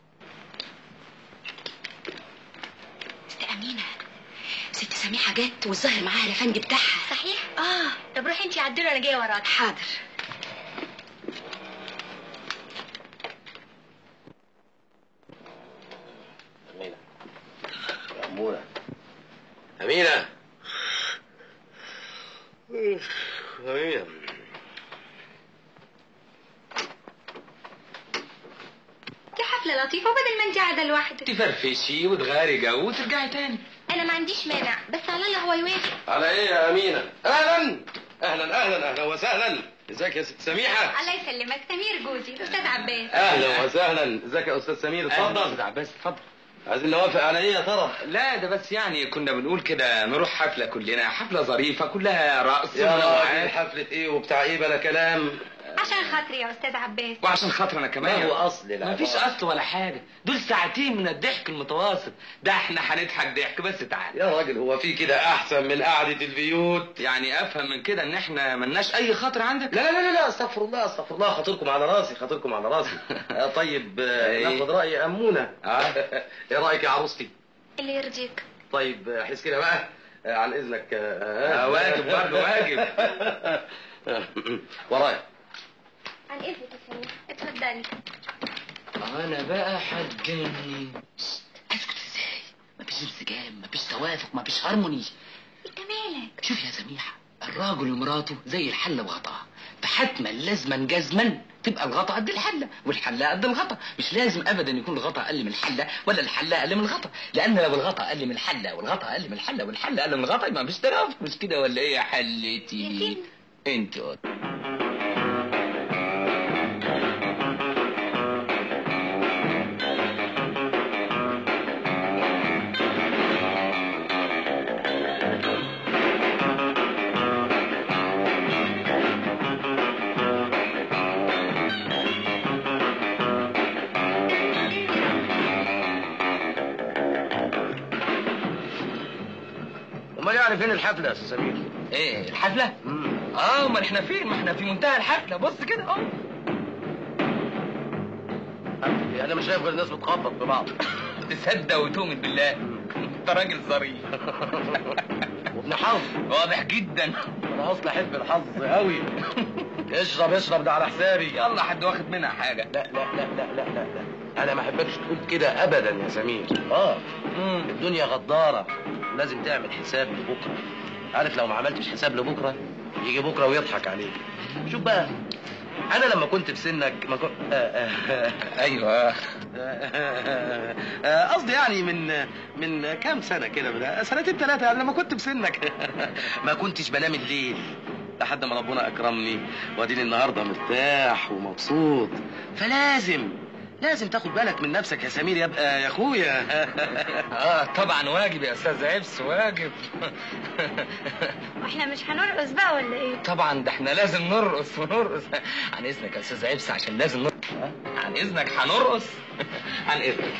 [SPEAKER 2] ست أمينة ست سميحة جت والظاهر معاها الأفندي بتاعها صحيح؟ اه طب روحي انتي عدلوا انا جاية وراك حاضر
[SPEAKER 4] أمينة يا أمورة أمينة أمينة
[SPEAKER 7] دي حفله لطيفه وبدل ما انت قاعده لوحدك
[SPEAKER 10] تفرفشي وتغيري جو وترجعي تاني
[SPEAKER 2] أنا ما عنديش مانع بس على الله هو يوافق
[SPEAKER 4] على إيه يا أمينة أهلا أهلا أهلا أهلا وسهلا ازيك يا ست سميحة
[SPEAKER 7] الله يسلمك سمير جوزي الاستاذ عباس
[SPEAKER 4] أهلا وسهلا ازيك يا أستاذ سمير اتفضل
[SPEAKER 10] عباس اتفضل
[SPEAKER 4] عايزين نوافق على إيه يا ترى
[SPEAKER 10] لا ده بس يعني كنا بنقول كده نروح حفلة كلنا حفلة ظريفة كلها رقص
[SPEAKER 4] يا
[SPEAKER 10] ومنوعات.
[SPEAKER 4] راجل حفلة إيه وبتاع إيه بلا كلام
[SPEAKER 7] عشان خاطري يا استاذ عباس
[SPEAKER 10] وعشان خاطر انا كمان
[SPEAKER 4] ما هو أصل العبارة؟
[SPEAKER 10] مفيش اصل ولا حاجة دول ساعتين من الضحك المتواصل ده احنا هنضحك ضحك بس تعال
[SPEAKER 4] يا راجل هو في كده أحسن من قعدة البيوت
[SPEAKER 10] يعني افهم من كده ان احنا ملناش اي خاطر عندك
[SPEAKER 4] لا لا لا لا استغفر الله استغفر الله خاطركم على راسي خاطركم على راسي آه، طيب آه،
[SPEAKER 10] إيه؟
[SPEAKER 4] ناخد رأي أمونة ايه رأيك يا عروستي
[SPEAKER 2] اللي يرضيك
[SPEAKER 4] طيب آه، حس كده بقى آه، عن إذنك آه،
[SPEAKER 10] آه، واجب برضه واجب.
[SPEAKER 4] ورايا
[SPEAKER 2] عن إذنك يا سميحة اتفضلي
[SPEAKER 1] انا بقى هتجنن اسكت ازاي مفيش انسجام مفيش توافق مفيش هارموني
[SPEAKER 2] انت مالك
[SPEAKER 1] شوف يا سميحة الراجل ومراته زي الحلة وغطاها فحتما لازما جزما تبقى الغطا قد الحلة والحلة قد الغطا مش لازم ابدا يكون الغطا اقل من الحلة ولا الحلة اقل من الغطا لان لو الغطا اقل من الحلة والغطا اقل من الحلة والحلة اقل من الغطا يبقى مفيش توافق مش كده ولا ايه يا حلتي انت قلت.
[SPEAKER 4] امال يعني فين الحفلة يا أستاذ سمير
[SPEAKER 10] ايه الحفلة؟ اه امال احنا فين؟ ما احنا في منتهى الحفلة بص كده اهو
[SPEAKER 4] انا مش شايف غير الناس بتخبط في بعض
[SPEAKER 10] تصدق وتؤمن بالله انت راجل ظريف
[SPEAKER 4] وابن حظ
[SPEAKER 10] واضح جدا
[SPEAKER 4] انا اصلا احب الحظ قوي اشرب اشرب ده على حسابي
[SPEAKER 10] يلا حد واخد منها حاجة
[SPEAKER 4] لا لا لا لا لا لا, لا. انا ما احبكش تقول كده ابدا يا سمير اه الدنيا غدارة لازم تعمل حساب لبكرة عارف لو ما عملتش حساب لبكرة يجي بكرة ويضحك عليك شوف بقى انا لما كنت في سنك ما كنت
[SPEAKER 10] ايوه
[SPEAKER 4] قصدي يعني من من كام سنه كده من سنتين ثلاثه يعني لما كنت في سنك ما كنتش بنام الليل لحد ما ربنا اكرمني واديني النهارده مرتاح ومبسوط فلازم لازم تاخد بالك من نفسك يا سمير يبقى يا اخويا
[SPEAKER 10] اه طبعا واجب يا استاذ عبس واجب
[SPEAKER 7] واحنا مش هنرقص بقى ولا ايه
[SPEAKER 10] طبعا ده احنا لازم نرقص ونرقص عن اذنك يا استاذ عبس عشان لازم نرقص عن اذنك هنرقص عن اذنك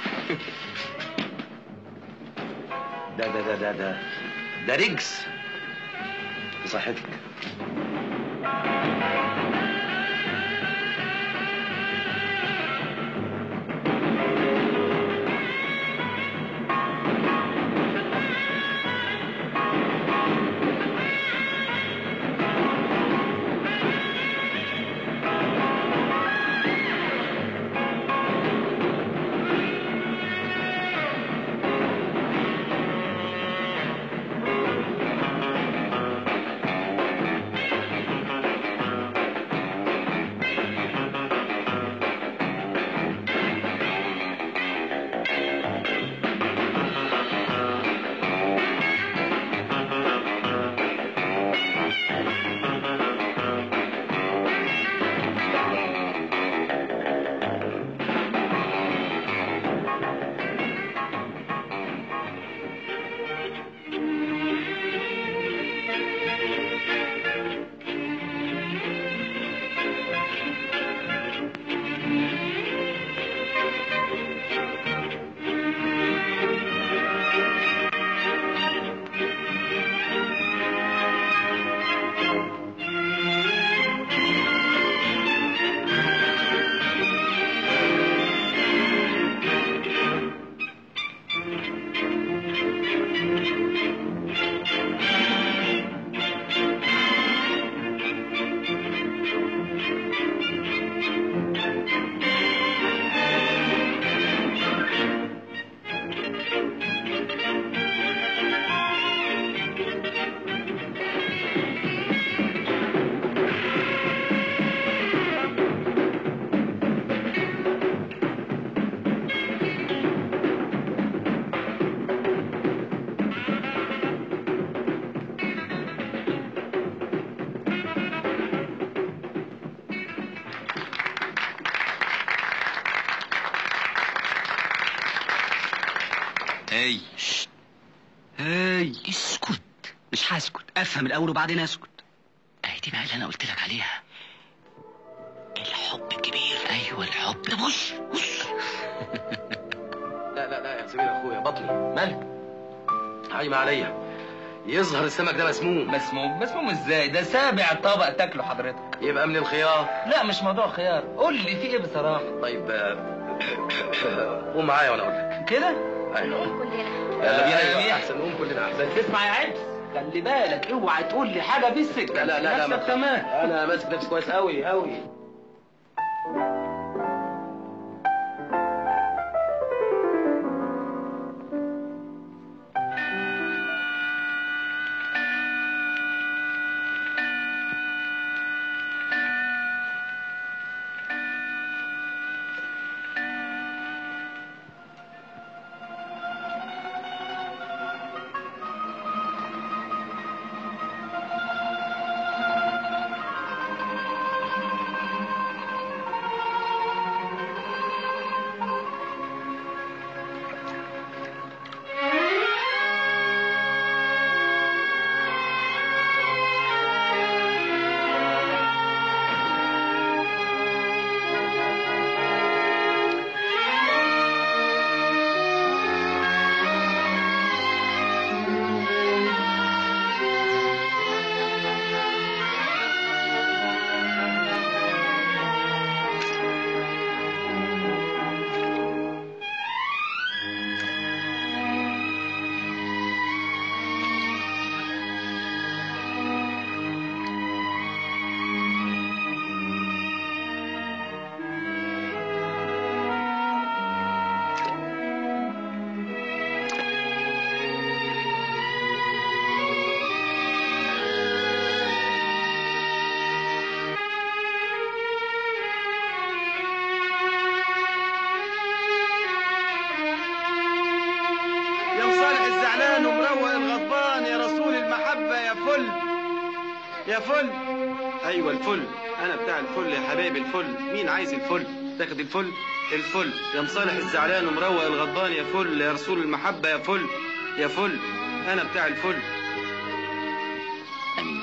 [SPEAKER 4] ده ده ده ده ده ده رجس بصحتك
[SPEAKER 10] هاي هاي اسكت مش هسكت افهم الاول وبعدين اسكت اهي دي بقى اللي انا قلت لك عليها الحب الكبير ايوه الحب طب وش وش
[SPEAKER 4] لا لا لا يا سمير اخويا بطني مالها عايمة عليا يظهر السمك ده مسموم
[SPEAKER 10] مسموم مسموم ازاي ده سابع طبق تاكله حضرتك
[SPEAKER 4] يبقى من الخيار
[SPEAKER 10] لا مش موضوع خيار قول لي في ايه بصراحه
[SPEAKER 4] طيب آه، قوم معايا وانا اقول لك
[SPEAKER 10] كده
[SPEAKER 4] ايوه
[SPEAKER 2] كلنا
[SPEAKER 4] يلا بينا
[SPEAKER 10] أيوة.
[SPEAKER 4] ايوه احسن قوم كلنا احسن
[SPEAKER 10] تسمع يا عبس خلي بالك اوعى تقول لي حاجه في السكه
[SPEAKER 4] لا لا لا لا
[SPEAKER 10] نفسك
[SPEAKER 4] ما
[SPEAKER 10] تمام
[SPEAKER 4] انا ماسك نفسي كويس قوي قوي
[SPEAKER 3] يا مصالح الزعلان ومروق الغضبان يا رسول المحبة يا فل يا فل أيوة الفل أنا بتاع الفل يا حبايبي الفل مين عايز الفل تاخد الفل الفل يا مصالح الزعلان ومروق الغضبان يا فل يا رسول المحبة يا فل يا فل أنا بتاع الفل
[SPEAKER 1] أمينة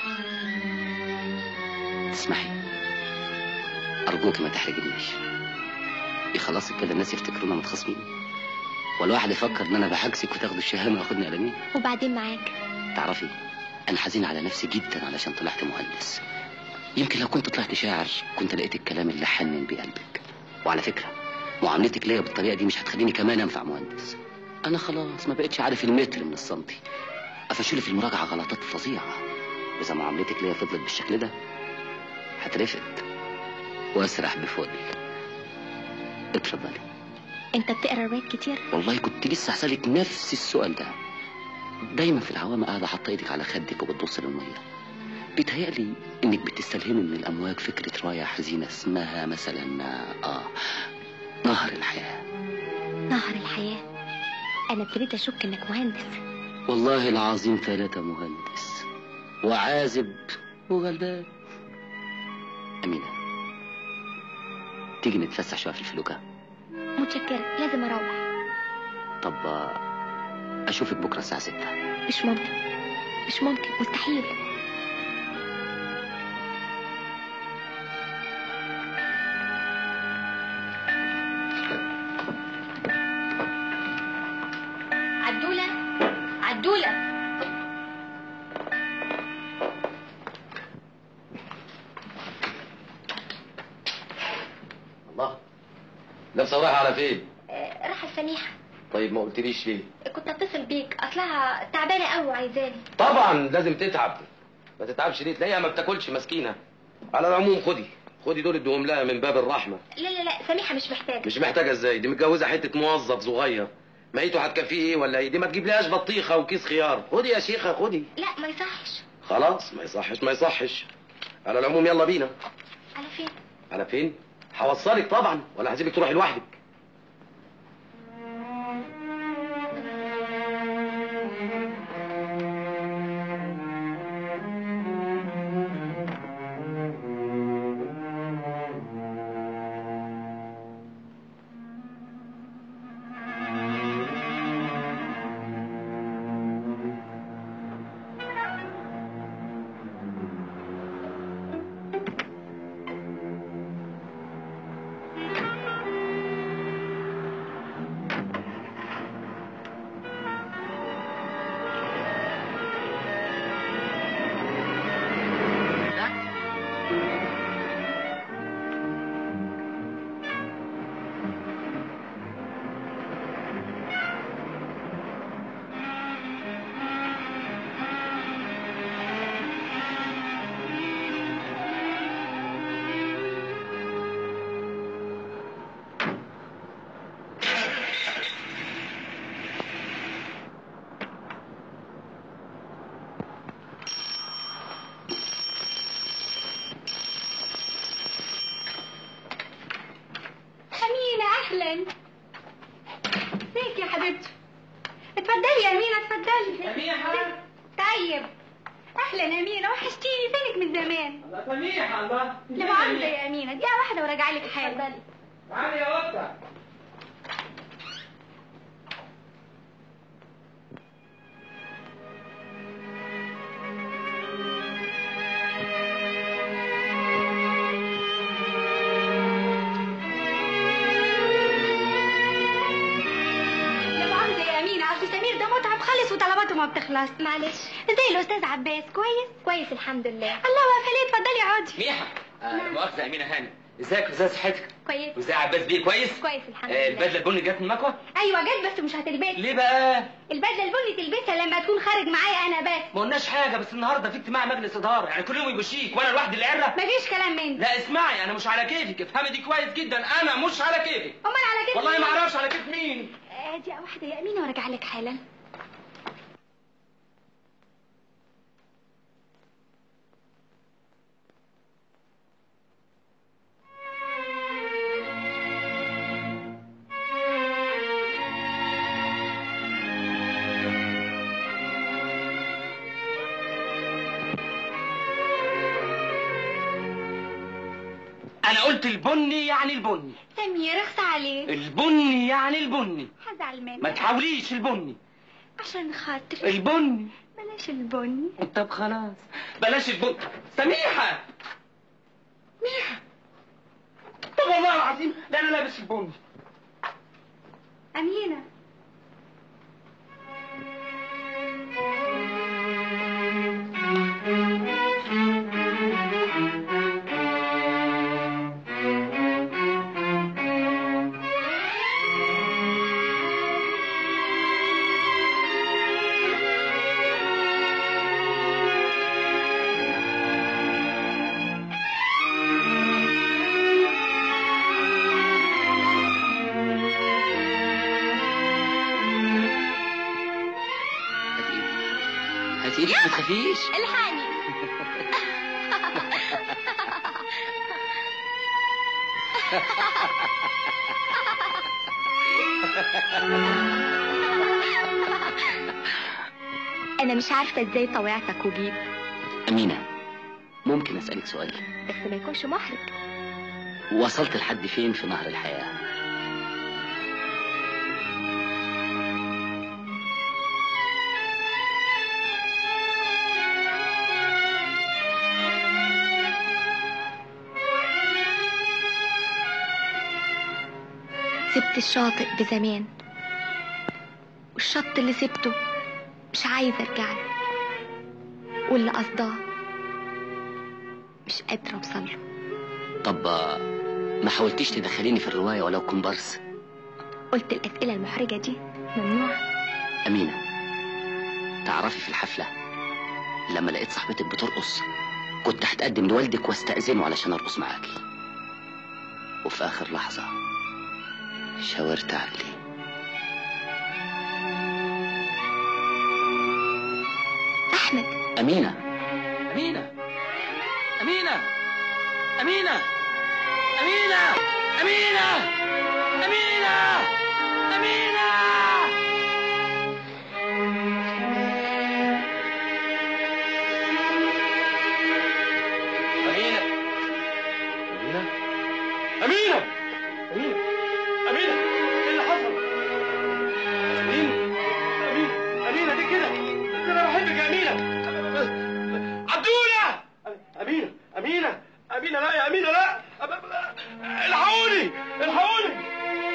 [SPEAKER 1] تسمحي أرجوك ما تحرجنيش إيه خلاص كده الناس يفتكرونا متخاصمين والواحد يفكر إن أنا بحجزك وتاخد الشهامة وياخدني على مين
[SPEAKER 2] وبعدين معاك
[SPEAKER 1] تعرفي أنا حزين على نفسي جدا علشان طلعت مهندس يمكن لو كنت طلعت شاعر كنت لقيت الكلام اللي حنن بيه قلبك وعلى فكرة معاملتك ليا بالطريقة دي مش هتخليني كمان أنفع مهندس أنا خلاص ما بقتش عارف المتر من السنتي قفشولي في المراجعة غلطات فظيعة وإذا معاملتك ليا فضلت بالشكل ده هترفد وأسرح بفل اتفضلي
[SPEAKER 2] انت بتقرا روايات كتير
[SPEAKER 1] والله كنت لسه هسألك نفس السؤال ده دايما في العوام قاعدة حاطة ايدك على خدك وبتبص للمية بيتهيألي انك بتستلهمي من الامواج فكرة رواية حزينة اسمها مثلا اه نهر الحياة
[SPEAKER 2] نهر الحياة انا ابتديت اشك انك مهندس
[SPEAKER 1] والله العظيم ثلاثة مهندس وعازب وغلبان أمينة تيجي نتفسح شوية في الفلوكة
[SPEAKER 2] متشكرة لازم اروح
[SPEAKER 1] طب آه، أشوفك بكرة الساعة ستة
[SPEAKER 2] مش ممكن مش ممكن مستحيل
[SPEAKER 7] عدولة عدولة
[SPEAKER 4] الله لابسه ورايحه على فين
[SPEAKER 2] آه، راح السميحة
[SPEAKER 4] طيب ما قلتليش ليه
[SPEAKER 2] كنت اتصل بيك اصلها تعبانة قوي وعايزاني
[SPEAKER 4] طبعا لازم تتعب ما تتعبش ليه تلاقيها ما بتاكلش مسكينه على العموم خدي خدي دول ادوهم لها من باب الرحمه
[SPEAKER 2] لا لا لا سميحة مش محتاجة
[SPEAKER 4] مش محتاجه ازاي دي متجوزه حته موظف صغير ميته هتكفيه ايه ولا ايه دي ما تجيبلهاش بطيخه وكيس خيار خدي يا شيخه خدي
[SPEAKER 2] لا ما يصحش
[SPEAKER 4] خلاص ما يصحش ما يصحش على العموم يلا بينا
[SPEAKER 2] على فين
[SPEAKER 4] على فين هوصلك طبعا ولا هسيبك تروحي لوحدك
[SPEAKER 7] تاني ازيك يا حبيبتي اتفضلي يا امينه اتفضلي
[SPEAKER 10] سميحة.
[SPEAKER 7] طيب اهلا امينه وحشتيني فينك من زمان
[SPEAKER 10] الله سميحة الله
[SPEAKER 7] لا مؤاخذه يا امينه دقيقه واحده وراجع لك حالا
[SPEAKER 10] تعالي يا قطة
[SPEAKER 7] لا مؤاخذه يا امينه اصل سمير ده متعب خالص وطلباته ما بتخلص معلش ازاي الاستاذ عباس كويس كويس الحمد لله الله واقفه ليه اتفضلي اقعدي
[SPEAKER 10] ميحة آه، لا مؤاخذة يا أمينة هاني ازيك وازاي صحتك؟
[SPEAKER 7] كويس
[SPEAKER 10] وازاي عباس بيه كويس؟
[SPEAKER 7] كويس الحمد
[SPEAKER 10] آه،
[SPEAKER 7] لله
[SPEAKER 10] البدلة البني جت من مكوى؟
[SPEAKER 7] ايوه جت بس مش هتلبسها
[SPEAKER 10] ليه بقى؟
[SPEAKER 7] البدله البني تلبسها لما تكون خارج معايا انا بس
[SPEAKER 10] ما قلناش حاجة بس النهاردة في اجتماع مجلس إدارة يعني كل يوم يبقى شيك وأنا لوحدي اللي عرة؟
[SPEAKER 7] مفيش كلام من
[SPEAKER 10] لا اسمعي أنا مش على كيفك افهمي دي كويس جدا أنا مش على كيفك
[SPEAKER 7] امال على كده
[SPEAKER 10] والله ما أعرفش على كيف مين
[SPEAKER 7] آه، دقيقه واحده يا امينه وراجع لك حالا
[SPEAKER 10] أنا قلت البني يعني البني
[SPEAKER 7] سمير اخصى عليك
[SPEAKER 10] البني يعني البني
[SPEAKER 7] هزعل منك
[SPEAKER 10] ما تحاوليش البني
[SPEAKER 7] عشان خاطر
[SPEAKER 10] البني
[SPEAKER 7] بلاش البني
[SPEAKER 10] طب خلاص بلاش البني سميحة ميحة طب والله العظيم لا أنا لابس البني
[SPEAKER 7] امينه
[SPEAKER 1] هاتي ايدك ما تخافيش
[SPEAKER 7] الحقني انا مش عارفه ازاي طوعتك وجيت
[SPEAKER 1] أمينة ممكن أسألك سؤال
[SPEAKER 7] بس ما يكونش محرج
[SPEAKER 1] وصلت لحد فين في نهر الحياة
[SPEAKER 7] سبت الشاطئ بزمان والشط اللي سبته مش عايزه ارجع له واللي قصداه مش قادره اوصل له
[SPEAKER 1] طب آه، ما حاولتيش تدخليني في الرواية ولو كومبارس
[SPEAKER 7] قلت الاسئله المحرجه دي ممنوعه
[SPEAKER 1] أمينة تعرفي في الحفلة لما لقيت صاحبتك بترقص كنت هتقدم لوالدك واستأذنه علشان أرقص معاكي وفي آخر لحظة شاورت عقلي
[SPEAKER 7] احمد
[SPEAKER 1] أمينة
[SPEAKER 10] أمينة أمينة أمينة أمينة أمينة أمينة أمينة أمينة أمينة أمينة أمينة أمينة إيه اللي حصل؟ أمينة أمينة أمينة دي كده أنا بحبك يا أمينة عبدولة أمينة أمينة أمينة لا يا أمينة لا أب- أب- الحقوني الحقوني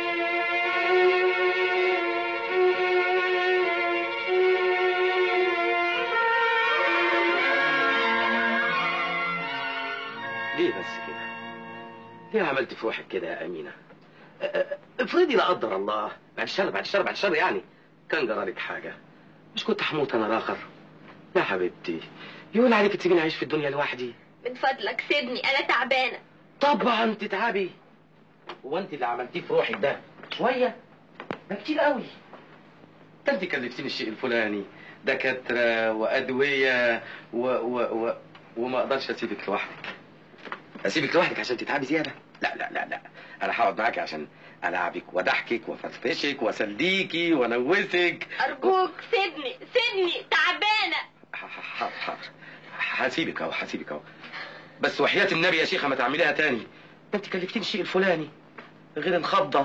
[SPEAKER 10] ليه بس كده؟ ليه عملت في روحك كده يا أمينة؟ أ- أ- افرضي لا قدر الله بعد الشر بعد الشر بعد الشر يعني كان جرالك حاجة مش كنت هموت أنا الآخر يا حبيبتي يقول عليك تسيبيني أعيش في الدنيا لوحدي
[SPEAKER 9] من فضلك سيبني انا تعبانه
[SPEAKER 10] طبعا تتعبي هو انت اللي عملتيه في روحك ده شويه ده كتير قوي ده انت كلفتيني الشيء الفلاني دكاتره وادويه و... و... و... وما اقدرش اسيبك لوحدك اسيبك لوحدك عشان تتعبي زياده
[SPEAKER 4] لا لا لا لا انا هقعد معاكي عشان العبك واضحكك وافرفشك واسليكي وانوسك
[SPEAKER 9] ارجوك سيبني سيبني تعبانه
[SPEAKER 4] حاضر حاضر هسيبك اهو هسيبك اهو بس وحياة النبي يا شيخة ما تعمليها تاني ده انت كلفتيني الشيء الفلاني غير الخضة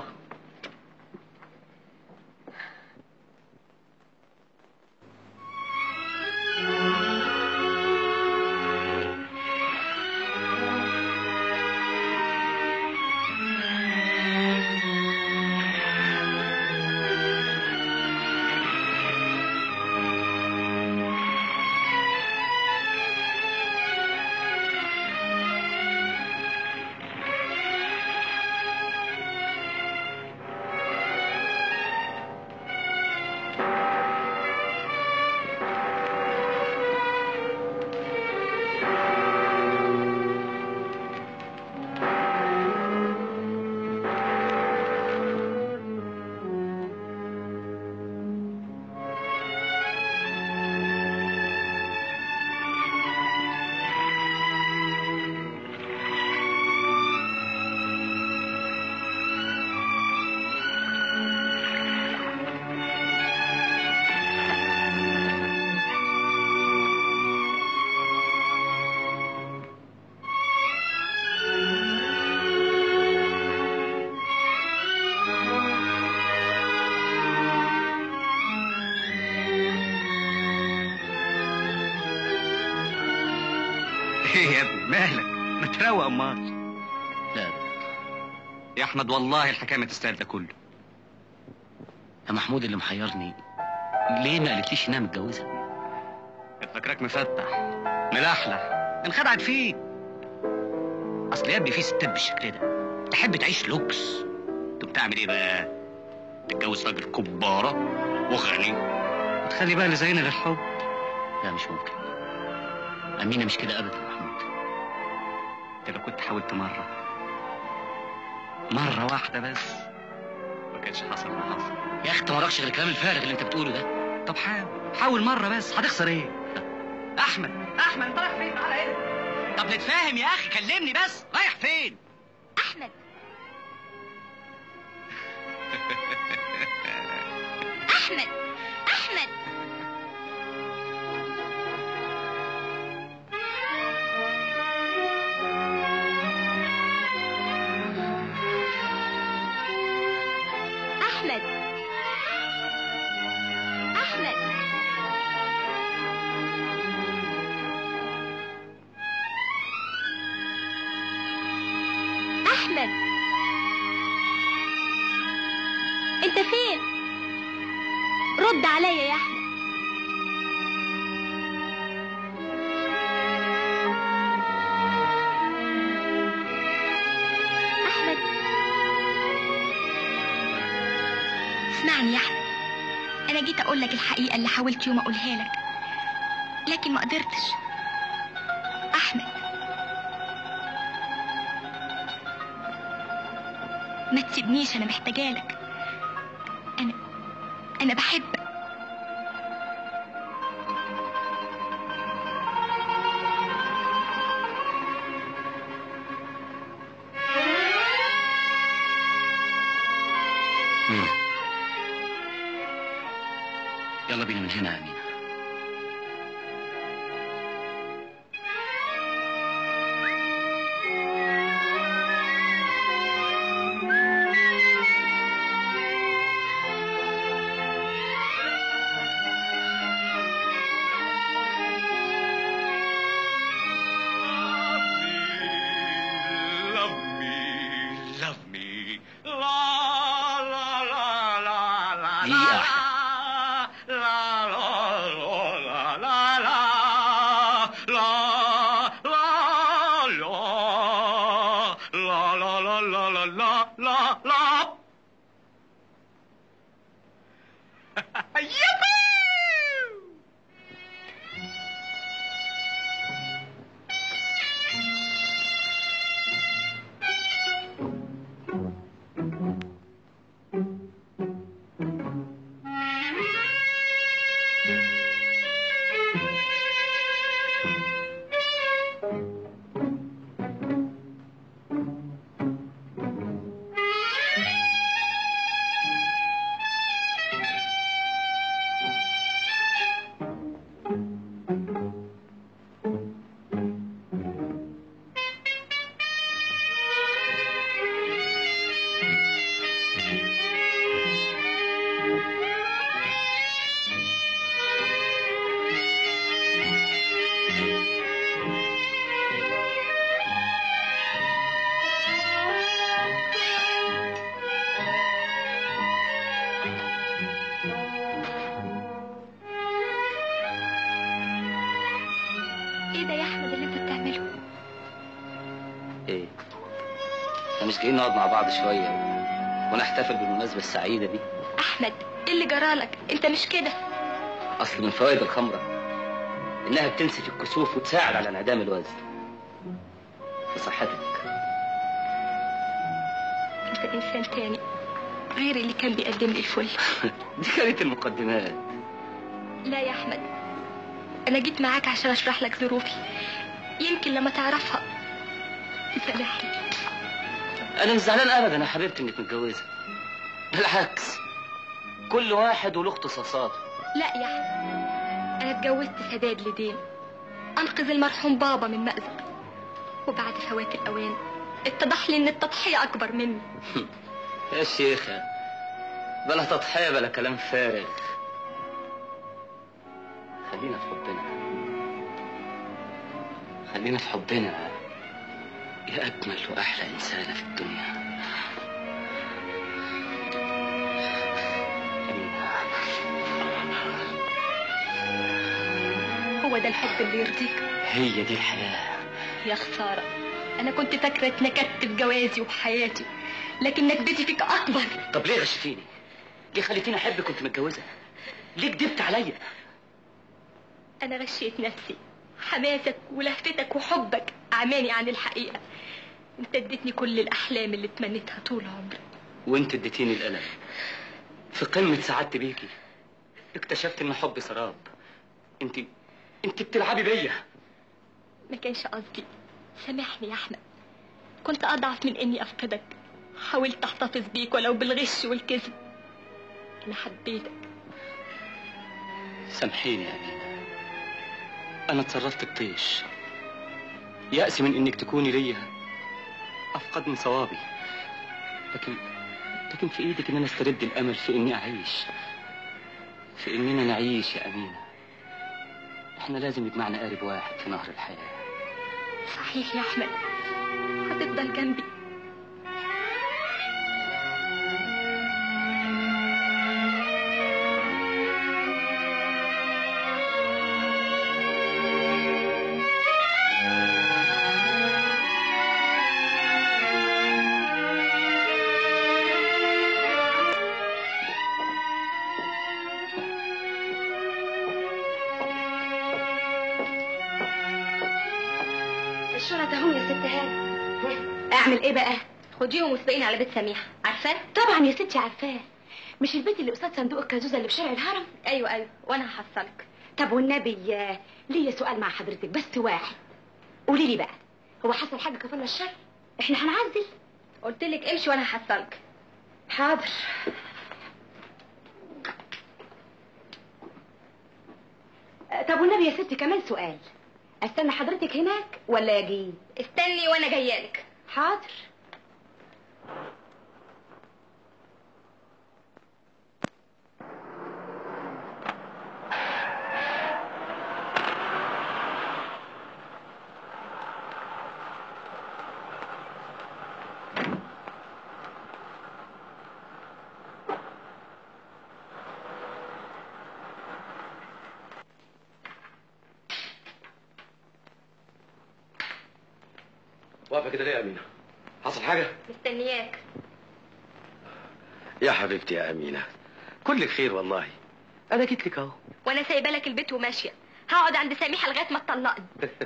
[SPEAKER 11] ايه يا ابني مالك ما تروق امال
[SPEAKER 1] لا
[SPEAKER 11] يا احمد والله الحكايه ما تستاهل ده كله
[SPEAKER 1] يا محمود اللي محيرني ليه ما قالتليش انها متجوزه
[SPEAKER 11] كانت فاكراك مفتح ملحلح انخدعت فيك اصل يا ابني في ستات بالشكل ده تحب تعيش لوكس طب تعمل ايه بقى تتجوز راجل كباره وغني وتخلي بقى اللي زينا للحب
[SPEAKER 1] لا مش ممكن امينه مش كده ابدا يا محمود
[SPEAKER 11] انت لو كنت حاولت مره مره واحده بس ما كانش حصل ما حصل
[SPEAKER 1] يا اخي انت ما وراكش غير الكلام الفارغ اللي انت بتقوله ده
[SPEAKER 11] طب حاول حاول مره بس هتخسر ايه احمد احمد انت رايح فين تعالى هنا طب نتفاهم يا اخي كلمني بس رايح فين
[SPEAKER 2] احمد احمد احمد احمد احمد احمد انت فين رد عليا يا احمد احمد اسمعني يا احمد انا جيت اقول لك الحقيقه اللي حاولت يوم اقولها لك لكن ما قدرتش احمد ما تسيبنيش انا محتاجالك انا انا بحبك
[SPEAKER 1] مين يلا بينا من هنا يا امينه
[SPEAKER 11] love me, love me. La la la la la
[SPEAKER 1] دقيقة
[SPEAKER 11] la la la la la la la la la la la la la la la la Yippee!
[SPEAKER 1] احنا مش جايين نقعد مع بعض شويه ونحتفل بالمناسبه السعيده دي
[SPEAKER 2] احمد ايه اللي جرالك انت مش كده
[SPEAKER 1] اصل من فوائد الخمره انها بتنسف الكسوف وتساعد على انعدام الوزن لصحتك
[SPEAKER 2] انت انسان تاني غير اللي كان بيقدم لي الفل
[SPEAKER 1] دي كانت المقدمات
[SPEAKER 2] لا يا احمد انا جيت معاك عشان اشرح لك ظروفي يمكن لما تعرفها تسامحني
[SPEAKER 1] انا مش زعلان ابدا يا حبيبتي انك متجوزه بالعكس كل واحد وله اختصاصاته
[SPEAKER 2] لا يا احمد انا اتجوزت سداد لدين انقذ المرحوم بابا من مأزق وبعد فوات الاوان اتضح لي ان التضحيه اكبر مني
[SPEAKER 1] يا شيخة بلا تضحية بلا كلام فارغ خلينا في حبنا خلينا في حبنا يا أجمل وأحلى إنسانة في الدنيا
[SPEAKER 2] هو ده الحب اللي يرضيك
[SPEAKER 1] هي دي الحياة
[SPEAKER 2] يا خساره انا كنت فاكره اتنكدت بجوازي وبحياتي لكن نكدتي فيك اكبر
[SPEAKER 1] طب ليه غشتيني؟ ليه خليتيني أحبك كنت متجوزة؟ ليه كدبت عليا؟
[SPEAKER 2] انا غشيت نفسي حماسك ولهفتك وحبك عماني عن الحقيقه انت اديتني كل الاحلام اللي تمنيتها طول عمري
[SPEAKER 1] وانت اديتيني الألم في قمة سعادتي بيكي اكتشفت ان حبي سراب انت انت بتلعبي بيا
[SPEAKER 2] ما كانش قصدي سامحني يا احمد كنت اضعف من اني افقدك حاولت احتفظ بيك ولو بالغش والكذب انا حبيتك
[SPEAKER 1] سامحيني يا أمينة أنا اتصرفت بطيش يأسي من إنك تكوني ليا أفقد من صوابي لكن لكن في إيدك إن أنا أسترد الأمل في إني أعيش في إننا نعيش يا أمينة إحنا لازم يجمعنا قارب واحد في نهر الحياة
[SPEAKER 2] صحيح يا احمد هتفضل جنبي الشنط اهو يا ست هاني اعمل ايه بقى خديهم واسبقيني على بيت سميحه عارفاه طبعا يا ستي عارفاه مش البيت اللي قصاد صندوق الكازوزه اللي في شارع الهرم ايوه ايوه وانا هحصلك
[SPEAKER 14] طب والنبي آه، ليا سؤال مع حضرتك بس واحد قولي لي بقى هو حصل حاجه كفلنا الشر احنا هنعزل
[SPEAKER 2] قلت لك امشي وانا هحصلك
[SPEAKER 14] حاضر آه، طب والنبي يا ستي كمان سؤال استنى حضرتك هناك ولا اجي
[SPEAKER 2] استني وانا جايالك
[SPEAKER 14] حاضر
[SPEAKER 4] واقفه كده ليه يا امينه حصل حاجه
[SPEAKER 2] مستنياك
[SPEAKER 4] يا حبيبتي يا امينه كل خير والله انا جيت لك اهو
[SPEAKER 2] وانا سايبه لك البيت وماشيه هقعد عند سميحه لغايه ما تطلقني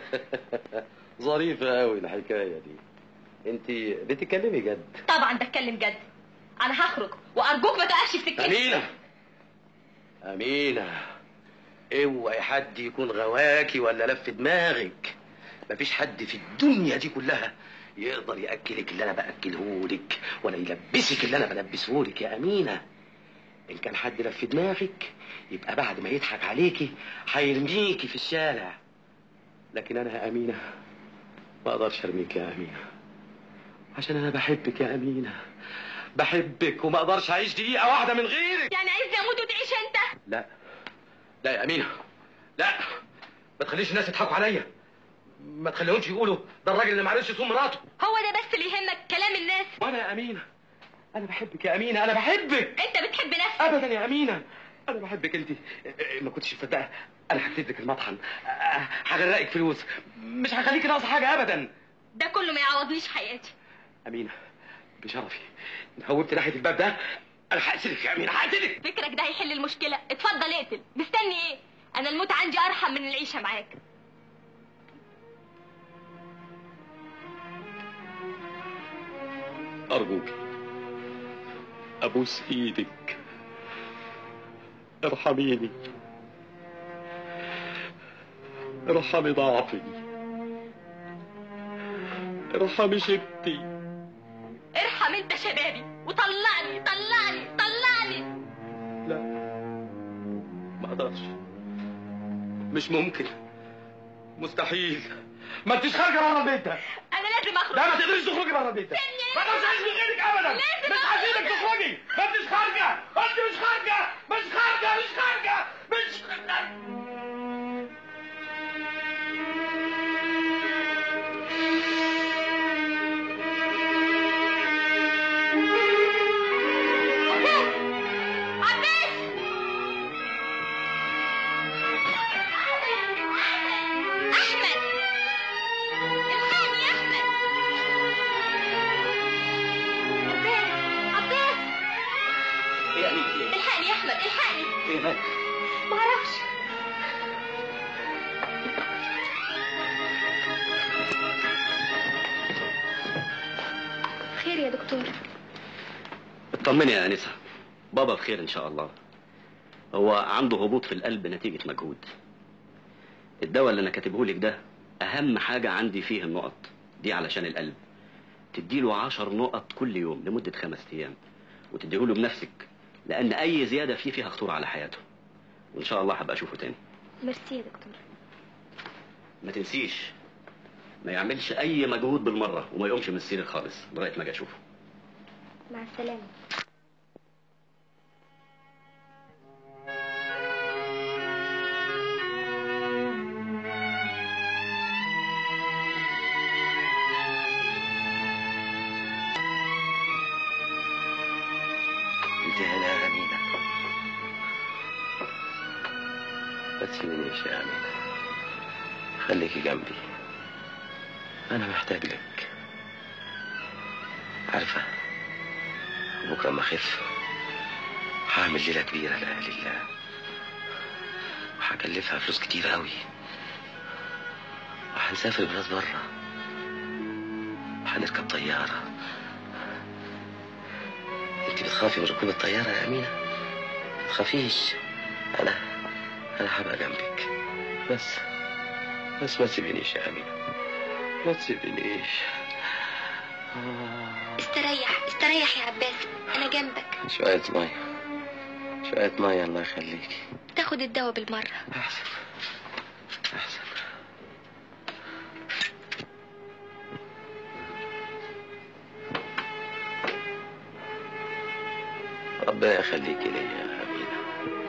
[SPEAKER 4] ظريفه قوي الحكايه دي انت بتتكلمي جد
[SPEAKER 2] طبعا بتكلم جد انا هخرج وارجوك ما تقفش في سكتي
[SPEAKER 4] امينه امينه اوعي حد يكون غواكي ولا لف دماغك مفيش حد في الدنيا دي كلها يقدر ياكلك اللي انا باكلهولك ولا يلبسك اللي انا بلبسهولك يا امينه ان كان حد لف دماغك يبقى بعد ما يضحك عليكي هيرميكي في الشارع لكن انا يا امينه ما اقدرش ارميك يا امينه عشان انا بحبك يا امينه بحبك وما اقدرش اعيش دقيقه واحده من غيرك
[SPEAKER 2] يعني عايزني اموت وتعيش انت
[SPEAKER 4] لا لا يا امينه لا ما تخليش الناس يضحكوا عليا ما تخليهمش يقولوا ده الراجل اللي معرفش يصوم مراته
[SPEAKER 2] هو ده بس اللي يهمك كلام الناس
[SPEAKER 4] وانا يا امينه انا بحبك يا امينه انا بحبك
[SPEAKER 2] انت بتحب نفسك
[SPEAKER 4] ابدا يا امينه انا بحبك انت ما كنتش مصدقه انا هكتب لك المطحن أه، هغرقك فلوس مش هخليكي ناقصه حاجه ابدا
[SPEAKER 2] ده كله ما يعوضنيش حياتي
[SPEAKER 4] امينه بشرفي نهوبت ناحيه الباب ده انا هقتلك يا امينه هقتلك
[SPEAKER 9] فكرك ده هيحل المشكله اتفضل اقتل مستني ايه انا الموت عندي ارحم من العيشه معاك
[SPEAKER 4] ارجوك ابوس ايدك ارحميني ارحمي ضعفي ارحمي شبتي
[SPEAKER 9] ارحم انت شبابي وطلعني طلعني طلعني
[SPEAKER 4] ما اقدرش مش ممكن مستحيل ما انتش خارجه بره البيت ده
[SPEAKER 9] انا لازم اخرج
[SPEAKER 4] لا ما تقدريش تخرجي بره البيت ده ما اقدرش اعيش من غيرك ابدا مش هسيبك تخرجي ما انتش خارجه انت مش خارجه مش خارجه مش خارجه مش خارجه
[SPEAKER 9] احمد الحقني يا احمد عباس
[SPEAKER 6] ايه يا امين ايه
[SPEAKER 9] الحقني يا احمد الحقني
[SPEAKER 6] ايه مالك
[SPEAKER 9] معرفش
[SPEAKER 2] خير يا دكتور
[SPEAKER 1] اطمني يا انسه بابا بخير ان شاء الله هو عنده هبوط في القلب نتيجه مجهود الدواء اللي انا كاتبه لك ده اهم حاجه عندي فيه النقط دي علشان القلب تديله عشر نقط كل يوم لمده خمس ايام وتديهوله بنفسك لان اي زياده فيه فيها خطوره على حياته وان شاء الله هبقى اشوفه تاني
[SPEAKER 2] ميرسي يا دكتور
[SPEAKER 1] ما تنسيش ما يعملش اي مجهود بالمره وما يقومش من السرير خالص لغايه ما اجي اشوفه
[SPEAKER 2] مع السلامه
[SPEAKER 4] انت هنا يا امينه ما تسيبنيش يا امينه خليكي جنبي انا محتاج لك عارفه بكره ما اخف هعمل ليله كبيره لاهل الله وهكلفها فلوس كتير قوي وهنسافر بلاد بره وهنركب طياره انت بتخافي من ركوب الطياره يا امينه ما تخافيش انا انا هبقى جنبك بس بس ما تسيبينيش يا امينه ما تسيبينيش
[SPEAKER 2] استريح استريح يا عباس انا جنبك
[SPEAKER 4] شويه ميه شويه ميه الله يخليكي
[SPEAKER 2] تاخد الدواء بالمره
[SPEAKER 4] احسن احسن ربنا يخليكي ليا يا أمينة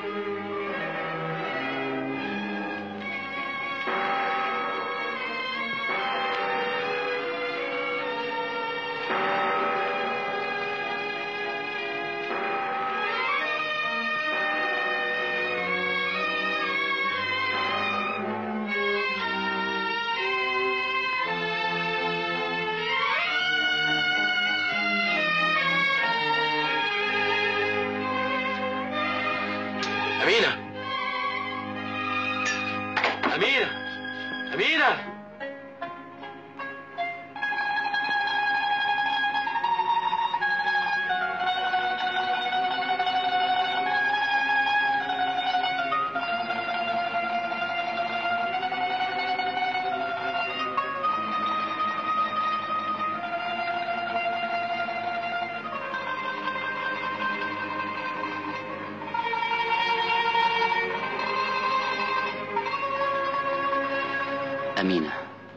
[SPEAKER 4] أمينة أمينة أمينة
[SPEAKER 1] أمينة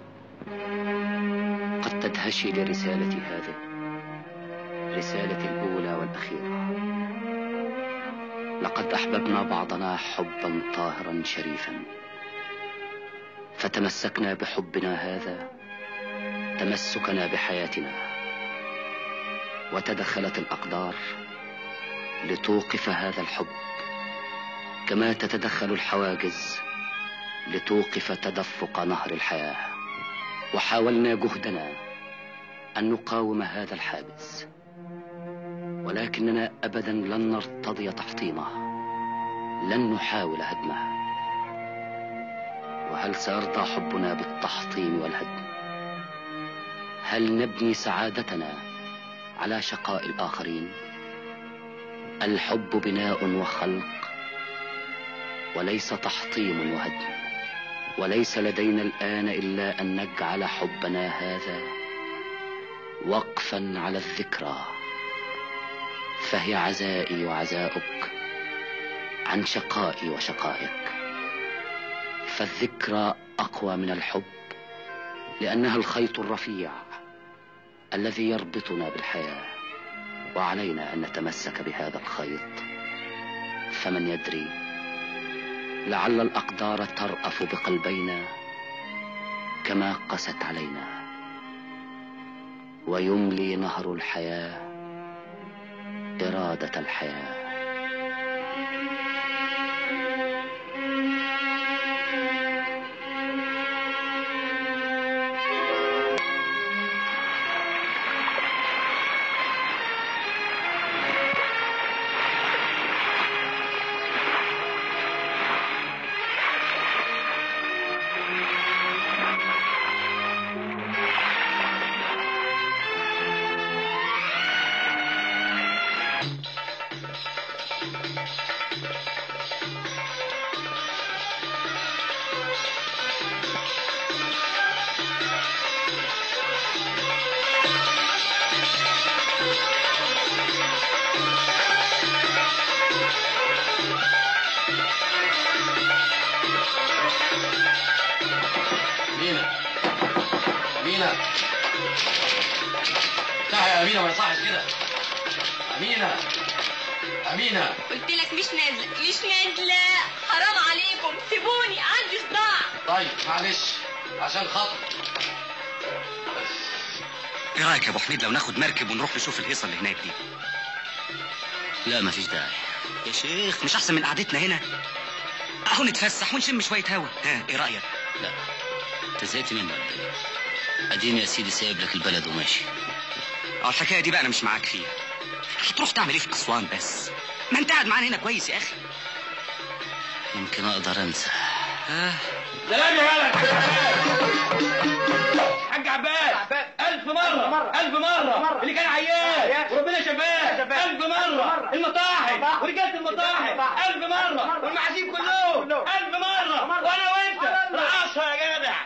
[SPEAKER 1] قد تدهشي لرسالتي هذه رسالتي الأولى والأخيرة لقد أحببنا بعضنا حبا طاهرا شريفا فتمسكنا بحبنا هذا تمسكنا بحياتنا وتدخلت الأقدار لتوقف هذا الحب كما تتدخل الحواجز لتوقف تدفق نهر الحياة وحاولنا جهدنا أن نقاوم هذا الحاجز ولكننا أبدا لن نرتضي تحطيمه لن نحاول هدمه وهل سيرضى حبنا بالتحطيم والهدم هل نبني سعادتنا على شقاء الآخرين الحب بناء وخلق وليس تحطيم وهدم وليس لدينا الآن إلا أن نجعل حبنا هذا وقفا على الذكرى فهي عزائي وعزاؤك عن شقائي وشقائك فالذكرى أقوى من الحب لأنها الخيط الرفيع الذي يربطنا بالحياة وعلينا أن نتمسك بهذا الخيط فمن يدري لعل الأقدار ترأف بقلبينا كما قست علينا ويملي نهر الحياة إرادة الحياة
[SPEAKER 4] أمينة أمينة تعالي يا أمينة ما يصحش كده أمينة أمينة
[SPEAKER 9] قلت لك مش نازله مش نازله حرام عليكم سيبوني عندي صداع
[SPEAKER 4] طيب معلش عشان خاطر
[SPEAKER 11] ايه رايك يا ابو حميد لو ناخد مركب ونروح نشوف الهيصه اللي هناك دي
[SPEAKER 1] لا مفيش داعي
[SPEAKER 11] يا شيخ مش احسن من قعدتنا هنا اهو نتفسح ونشم شويه هوا ها ايه رايك
[SPEAKER 1] لا انت زهقت مني ولا ايه؟ اديني يا سيدي سايب لك البلد وماشي
[SPEAKER 11] اه الحكايه دي بقى انا مش معاك فيها هتروح تعمل ايه في اسوان بس ما انت قاعد معانا هنا كويس يا اخي
[SPEAKER 1] يمكن اقدر انسى
[SPEAKER 11] آه.
[SPEAKER 4] سلام يا ولد حاج عباس ألف مرة ألف مرة اللي كان عيان وربنا شفاه ألف مرة المطاحن ورجالة المطاحن ألف مرة والمعازيم كلهم ألف مرة وأنا وأنت رقصها يا جدع